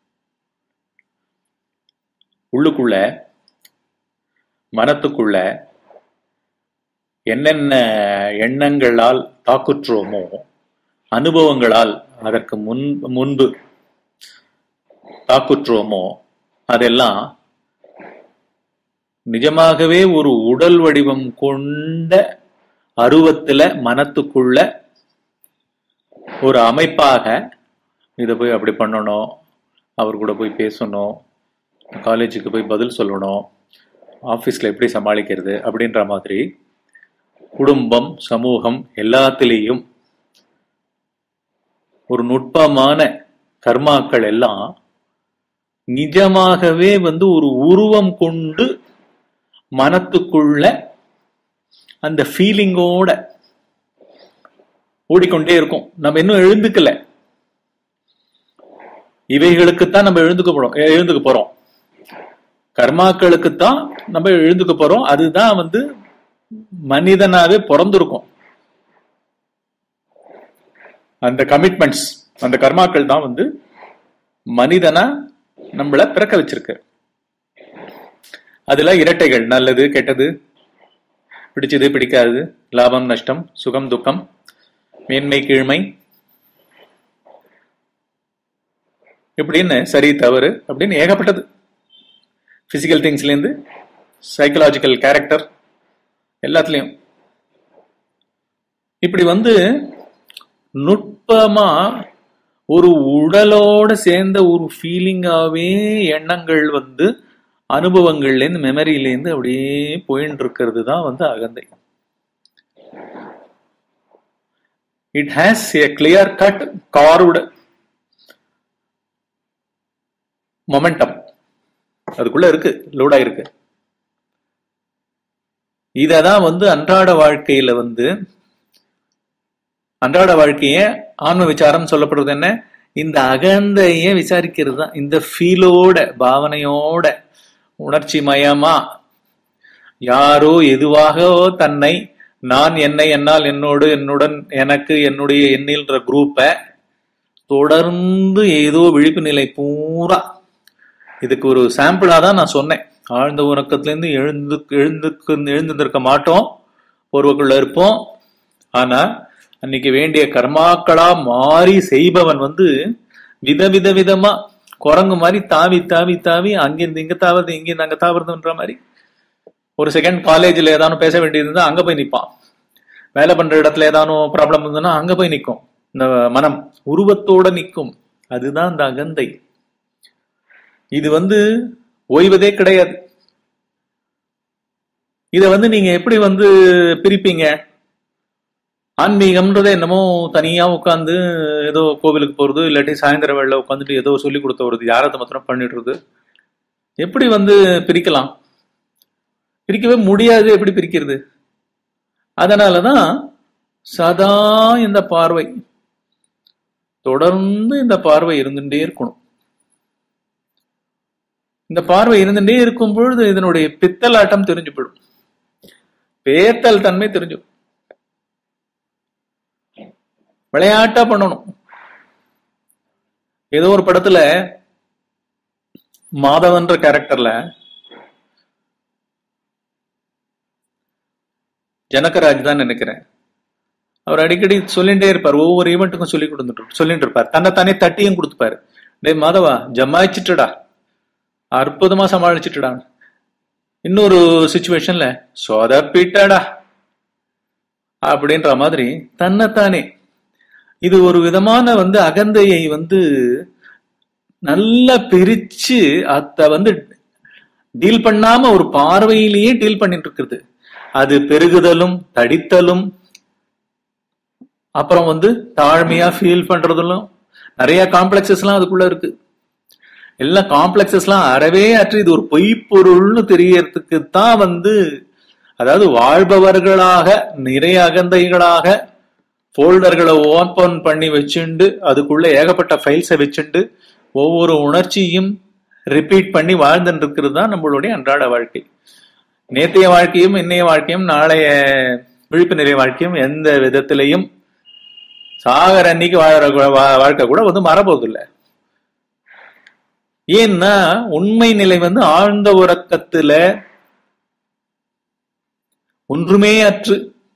உள்ளுக்குள்ள மனத்துக்குள்ள என்னென்ன எண்ணங்களால் தாக்குற்றோமோ அனுபவங்களால் அதற்கு முன் முன்பு தாக்குற்றோமோ அதெல்லாம் நிஜமாகவே ஒரு உடல் வடிவம் கொண்ட அருவத்துல மனத்துக்குள்ள ஒரு அமைப்பாக இதை போய் அப்படி பண்ணணும் அவர் கூட போய் பேசணும் காலேஜுக்கு போய் பதில் சொல்லணும் ஆஃபீஸில் எப்படி சமாளிக்கிறது அப்படின்ற மாதிரி குடும்பம் சமூகம் எல்லாத்திலேயும் ஒரு நுட்பமான கர்மாக்கள் எல்லாம் நிஜமாகவே வந்து ஒரு உருவம் கொண்டு மனத்துக்குள்ள அந்த ஃபீலிங்கோட ஓடிக்கொண்டே இருக்கும் நம்ம இன்னும் எழுந்துக்கல இவைகளுக்குத்தான் நம்ம எழுந்துக்க போறோம் எழுந்துக்க போறோம் கர்மாக்களுக்குத்தான் நம்ம எழுந்துக்க போறோம் அதுதான் வந்து மனிதனாவே பிறந்திருக்கும் அந்த கமிட்மெண்ட்ஸ் அந்த கர்மாக்கள் தான் வந்து மனிதனா நம்மள பிறக்க வச்சிருக்கு அதுல இரட்டைகள் நல்லது கெட்டது பிடிச்சது பிடிக்காதது லாபம் நஷ்டம் சுகம் துக்கம் மேன்மை கீழ்மை இப்படின்னு சரி தவறு அப்படின்னு ஏகப்பட்டது பிசிக்கல் திங்ஸ்லேருந்து சைக்கலாஜிக்கல் கேரக்டர் எல்லாத்துலேயும் இப்படி வந்து நுட்பமா ஒரு உடலோட சேர்ந்த ஒரு ஃபீலிங்காவே எண்ணங்கள் வந்து அனுபவங்கள்லேருந்து மெமரியிலேருந்து அப்படியே போயின்னு இருக்கிறது தான் வந்து அகந்தை it has a clear cut carved momentum அதுக்குள்ள இருக்கு லோடா இருக்கு இததான் வந்து அன்றாட வாழ்க்கையில வந்து அன்றாட வாழ்க்கைய ஆன்ம விசாரம் சொல்லப்படுறது என்ன இந்த அகந்தைய விசாரிக்கிறது தான் இந்த ஃபீலோட பாவனையோட உணர்ச்சி மயமா யாரோ எதுவாக தன்னை நான் என்னை என்னால் என்னோடு என்னுடன் எனக்கு என்னுடைய எண்ணில்ன்ற குரூப்பை தொடர்ந்து ஏதோ விழிப்பு நிலை பூரா இதுக்கு ஒரு சாம்பிளா தான் நான் சொன்னேன் ஆழ்ந்த உறக்கத்திலேருந்து எழுந்து எழுந்துக்கு எழுந்திருக்க மாட்டோம் ஒருவக்குள்ள இருப்போம் ஆனா அன்னைக்கு வேண்டிய கர்மாக்களா மாறி செய்பவன் வந்து விதவித விதமா குரங்கு மாதிரி தாவி தாவி தாவி அங்கிருந்து இங்க தாவறது இங்கிருந்து அங்க தாவறதுன்ற மாதிரி ஒரு செகண்ட் காலேஜ்ல ஏதானும் பேச வேண்டியது இருந்தா அங்க போய் நிப்பான் வேலை பண்ற இடத்துல ஏதானும் ப்ராப்ளம் இருந்ததுன்னா அங்க போய் நிற்கும் இந்த மனம் உருவத்தோட நிற்கும் அதுதான் இந்த அகந்தை இது வந்து ஓய்வதே கிடையாது இத வந்து நீங்க எப்படி வந்து பிரிப்பீங்க ஆன்மீகம்ன்றது என்னமோ தனியா உட்காந்து ஏதோ கோவிலுக்கு போறது இல்லாட்டி சாயந்தர வேலை உட்காந்துட்டு ஏதோ சொல்லி கொடுத்த ஒரு யாரத்தை மாத்திரம் பண்ணிடுறது எப்படி வந்து பிரிக்கலாம் பிரிக்கவே முடியாது எப்படி பிரிக்கிறது அதனாலதான் சதா இந்த பார்வை தொடர்ந்து இந்த பார்வை இருந்துட்டே இருக்கணும் இந்த பார்வை இருந்துட்டே இருக்கும் பொழுது இதனுடைய பித்தலாட்டம் தெரிஞ்சு போயிடும் பேத்தல் தன்மை தெரிஞ்சு விளையாட்டா பண்ணணும் ஏதோ ஒரு படத்துல மாதவன்ற கேரக்டர்ல ஜனகராஜ் தான் நினைக்கிறேன் அவர் அடிக்கடி சொல்லிட்டே இருப்பார் ஒவ்வொரு ஈவெண்ட்டுக்கும் சொல்லி கொடுத்துட்டு சொல்லிட்டு இருப்பார் தன்னை தானே தட்டியும் கொடுத்துப்பாரு டேய் மாதவா ஜமாயிச்சிட்டுடா அற்புதமா சமாளிச்சிட்டுடா இன்னொரு சுச்சுவேஷன்ல சொதப்பிட்டடா அப்படின்ற மாதிரி தன்னைத்தானே இது ஒரு விதமான வந்து அகந்தையை வந்து நல்லா பிரிச்சு அத வந்து டீல் பண்ணாம ஒரு பார்வையிலேயே டீல் பண்ணிட்டு இருக்குது அது பெருகுதலும் தடித்தலும் அப்புறம் வந்து தாழ்மையா ஃபீல் பண்றதுலும் நிறைய காம்ப்ளெக்சஸ் எல்லாம் அதுக்குள்ள இருக்கு எல்லா காம்ப்ளெக்சஸ் எல்லாம் அறவே அற்று இது ஒரு பொய்ப்பொருள்னு தெரியறதுக்கு தான் வந்து அதாவது வாழ்பவர்களாக நிறைய அகந்தைகளாக ஃபோல்டர்களை ஓப்பன் பண்ணி வச்சுண்டு அதுக்குள்ள ஏகப்பட்ட ஃபைல்ஸை வச்சுண்டு ஒவ்வொரு உணர்ச்சியும் ரிப்பீட் பண்ணி வாழ்ந்துட்டு இருக்கிறது தான் நம்மளுடைய அன்றாட வாழ்க்கை நேற்றைய வாழ்க்கையும் இன்னைய வாழ்க்கையும் நாளைய விழிப்பு நிலை வாழ்க்கையும் எந்த விதத்திலையும் சாகர அன்னைக்கு வாழற வா- வாழ்க்கை கூட வந்து மாறப்போகுது இல்ல ஏன்னா உண்மை நிலை வந்து ஆழ்ந்த உறக்கத்துல ஒன்றுமே அற்று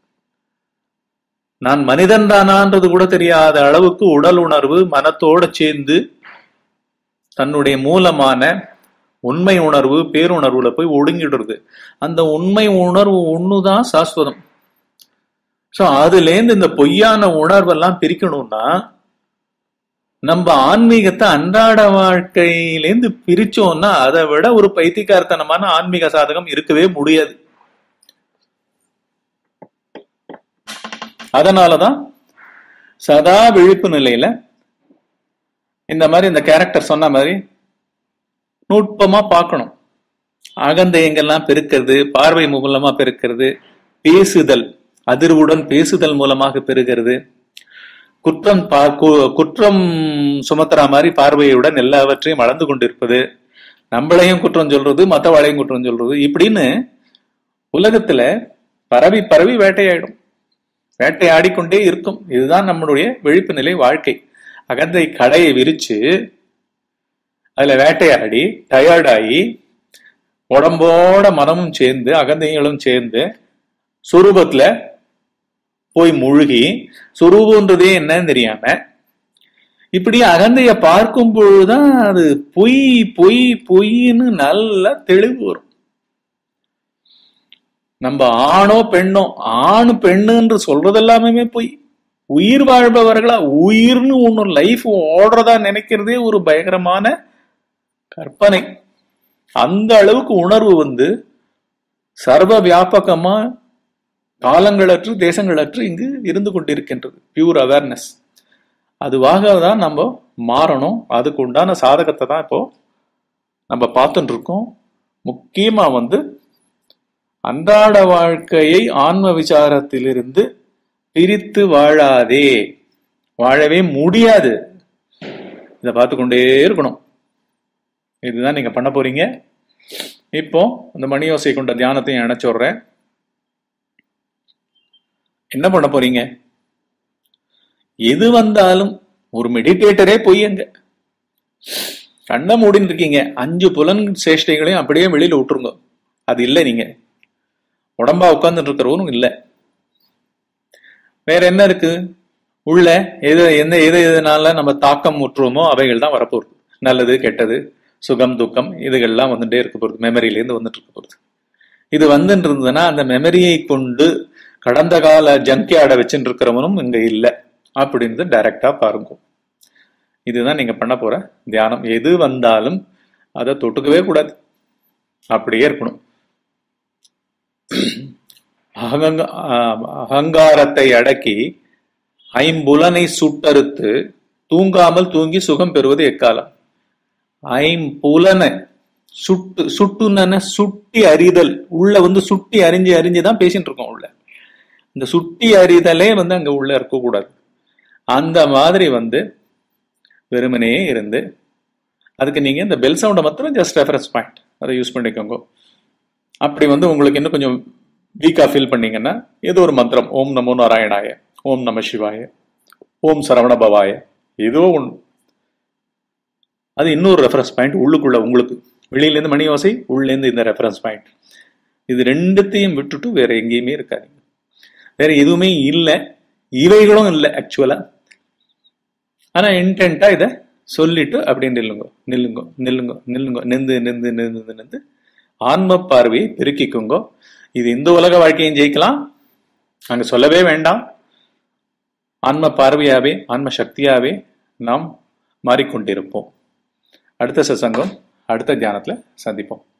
நான் மனிதன் தானான்றது கூட தெரியாத அளவுக்கு உடல் உணர்வு மனத்தோட சேர்ந்து தன்னுடைய மூலமான உண்மை உணர்வு பேருணர்வுல போய் ஒடுங்கிடுறது அந்த உண்மை உணர்வு ஒண்ணுதான் சாஸ்வதம் சோ அதுலேருந்து இந்த பொய்யான உணர்வெல்லாம் பிரிக்கணும்னா நம்ம ஆன்மீகத்தை அன்றாட வாழ்க்கையிலேருந்து பிரிச்சோம்னா அதை விட ஒரு பைத்தியக்காரத்தனமான ஆன்மீக சாதகம் இருக்கவே முடியாது அதனாலதான் சதா விழிப்பு நிலையில இந்த மாதிரி இந்த கேரக்டர் சொன்ன மாதிரி நுட்பமா பார்க்கணும் அகந்தை எங்கெல்லாம் பெருக்கிறது பார்வை மூலமா பெருக்கிறது பேசுதல் அதிர்வுடன் பேசுதல் மூலமாக பெருகிறது குற்றம் பா- கு- குற்றம் சுமத்துற மாதிரி பார்வையுடன் எல்லாவற்றையும் வளர்ந்து கொண்டிருப்பது நம்மளையும் குற்றம் சொல்றது மற்றவாளையும் குற்றம் சொல்றது இப்படின்னு உலகத்துல பரவி பரவி வேட்டையாயிடும் வேட்டையாடிக்கொண்டே இருக்கும் இதுதான் நம்மளுடைய விழிப்பு நிலை வாழ்க்கை அகந்தை கடையை விரிச்சு அதுல வேட்டையாடி டயர்டாகி உடம்போட மனமும் சேர்ந்து அகந்தைகளும் சேர்ந்து சுரூபத்துல போய் முழுகி சுரூபன்றதே என்னன்னு தெரியாம இப்படி அகந்தைய பார்க்கும் பொழுதுதான் அது பொய் பொய் பொய்ன்னு நல்லா தெளிவு வரும் நம்ம ஆணோ பெண்ணோ ஆண் பெண்ணுன்னு சொல்றது எல்லாமே பொய் உயிர் வாழ்பவர்களா உயிர்னு ஒண்ணு லைஃப் ஓடுறதா நினைக்கிறதே ஒரு பயங்கரமான கற்பனை அந்த அளவுக்கு உணர்வு வந்து சர்வ வியாபகமா காலங்களற்று தேசங்களற்று இங்கு இருந்து கொண்டிருக்கின்றது பியூர் அவேர்னஸ் அதுவாக தான் நம்ம மாறணும் அதுக்கு உண்டான சாதகத்தை தான் இப்போ நம்ம பார்த்துட்டு இருக்கோம் முக்கியமா வந்து அன்றாட வாழ்க்கையை ஆன்ம விசாரத்திலிருந்து பிரித்து வாழாதே வாழவே முடியாது இதை பார்த்து கொண்டே இருக்கணும் இதுதான் நீங்க பண்ண போறீங்க இப்போ இந்த மணியோசை கொண்ட தியானத்தையும் இணைச்சு விடுறேன் என்ன பண்ண போறீங்க எது வந்தாலும் ஒரு மெடிடேட்டரே பொய்யங்க கண்ணை மூடின்னு இருக்கீங்க அஞ்சு புலன் சேஷ்டைகளையும் அப்படியே வெளியில விட்டுருங்க அது இல்லை நீங்க உடம்பா உட்கார்ந்துட்டு இருக்கிறவரும் இல்லை வேற என்ன இருக்கு உள்ள எது எந்த எது எதனால நம்ம தாக்கம் முற்றுவோமோ அவைகள் தான் வரப்போகுது நல்லது கெட்டது சுகம் துக்கம் இதுகள்லாம் வந்துட்டே இருக்க போகுது மெமரியில இருந்து வந்துட்டு இருக்க போகுது இது வந்துட்டு இருந்ததுன்னா அந்த மெமரியை கொண்டு கடந்த கால ஜங்கியாட வச்சுட்டு இருக்கிறவனும் இங்க இல்லை அப்படின்றது டைரக்டா பாருங்க இதுதான் நீங்க பண்ண போற தியானம் எது வந்தாலும் அதை தொட்டுக்கவே கூடாது அப்படியே இருக்கணும் அகங்க- ஆஹ் அகங்காரத்தை அடக்கி ஐம்புலனை சுட்டறுத்து தூங்காமல் தூங்கி சுகம் பெறுவது எக்காலம் ஐம்புலனை சுட்டு சுட்டுன சுட்டி அறிதல் உள்ள வந்து சுட்டி அறிஞ்சு அறிஞ்சு தான் பேசிட்டு இருக்கோம் உள்ள இந்த சுட்டி அறிதலே வந்து அங்க உள்ள இருக்கக்கூடாது அந்த மாதிரி வந்து வெறுமனே இருந்து அதுக்கு நீங்க இந்த பெல் சவுண்டை மாத்திரம் ஜஸ்ட் ரெஃபரன்ஸ் பாயிண்ட் அதை யூஸ் பண்ணிக்கோங்க அப்படி வந்து உங்களுக்கு இன்னும் கொஞ்சம் வீக்கா ஃபீல் பண்ணீங்கன்னா ஏதோ ஒரு மந்திரம் ஓம் நமோ நாராயணாய ஓம் நம சிவாய ஓம் சரவண பவாய ஏதோ ஒன்று அது இன்னொரு ரெஃபரன்ஸ் பாயிண்ட் உள்ளுக்குள்ள உங்களுக்கு வெளியிலேருந்து மணி ஓசை உள்ளேருந்து இந்த ரெஃபரன்ஸ் பாயிண்ட் இது ரெண்டுத்தையும் விட்டுட்டு வேற எங்கேயுமே இருக்காதீங்க வேற எதுவுமே இல்லை இவைகளும் இல்லை ஆக்சுவலா ஆனா இன்டென்ட்டா இதை சொல்லிட்டு அப்படியே நில்லுங்க நில்லுங்க நில்லுங்க நில்லுங்க நிந்து நிந்து நிந்து நிந்து ஆன்ம பார்வையை பெருக்கிக்குங்க இது இந்த உலக வாழ்க்கையும் ஜெயிக்கலாம் அங்க சொல்லவே வேண்டாம் ஆன்ம பார்வையாவே ஆன்ம சக்தியாவே நாம் மாறிக்கொண்டிருப்போம் அடுத்த சசங்கம் அடுத்த தியானத்துல சந்திப்போம்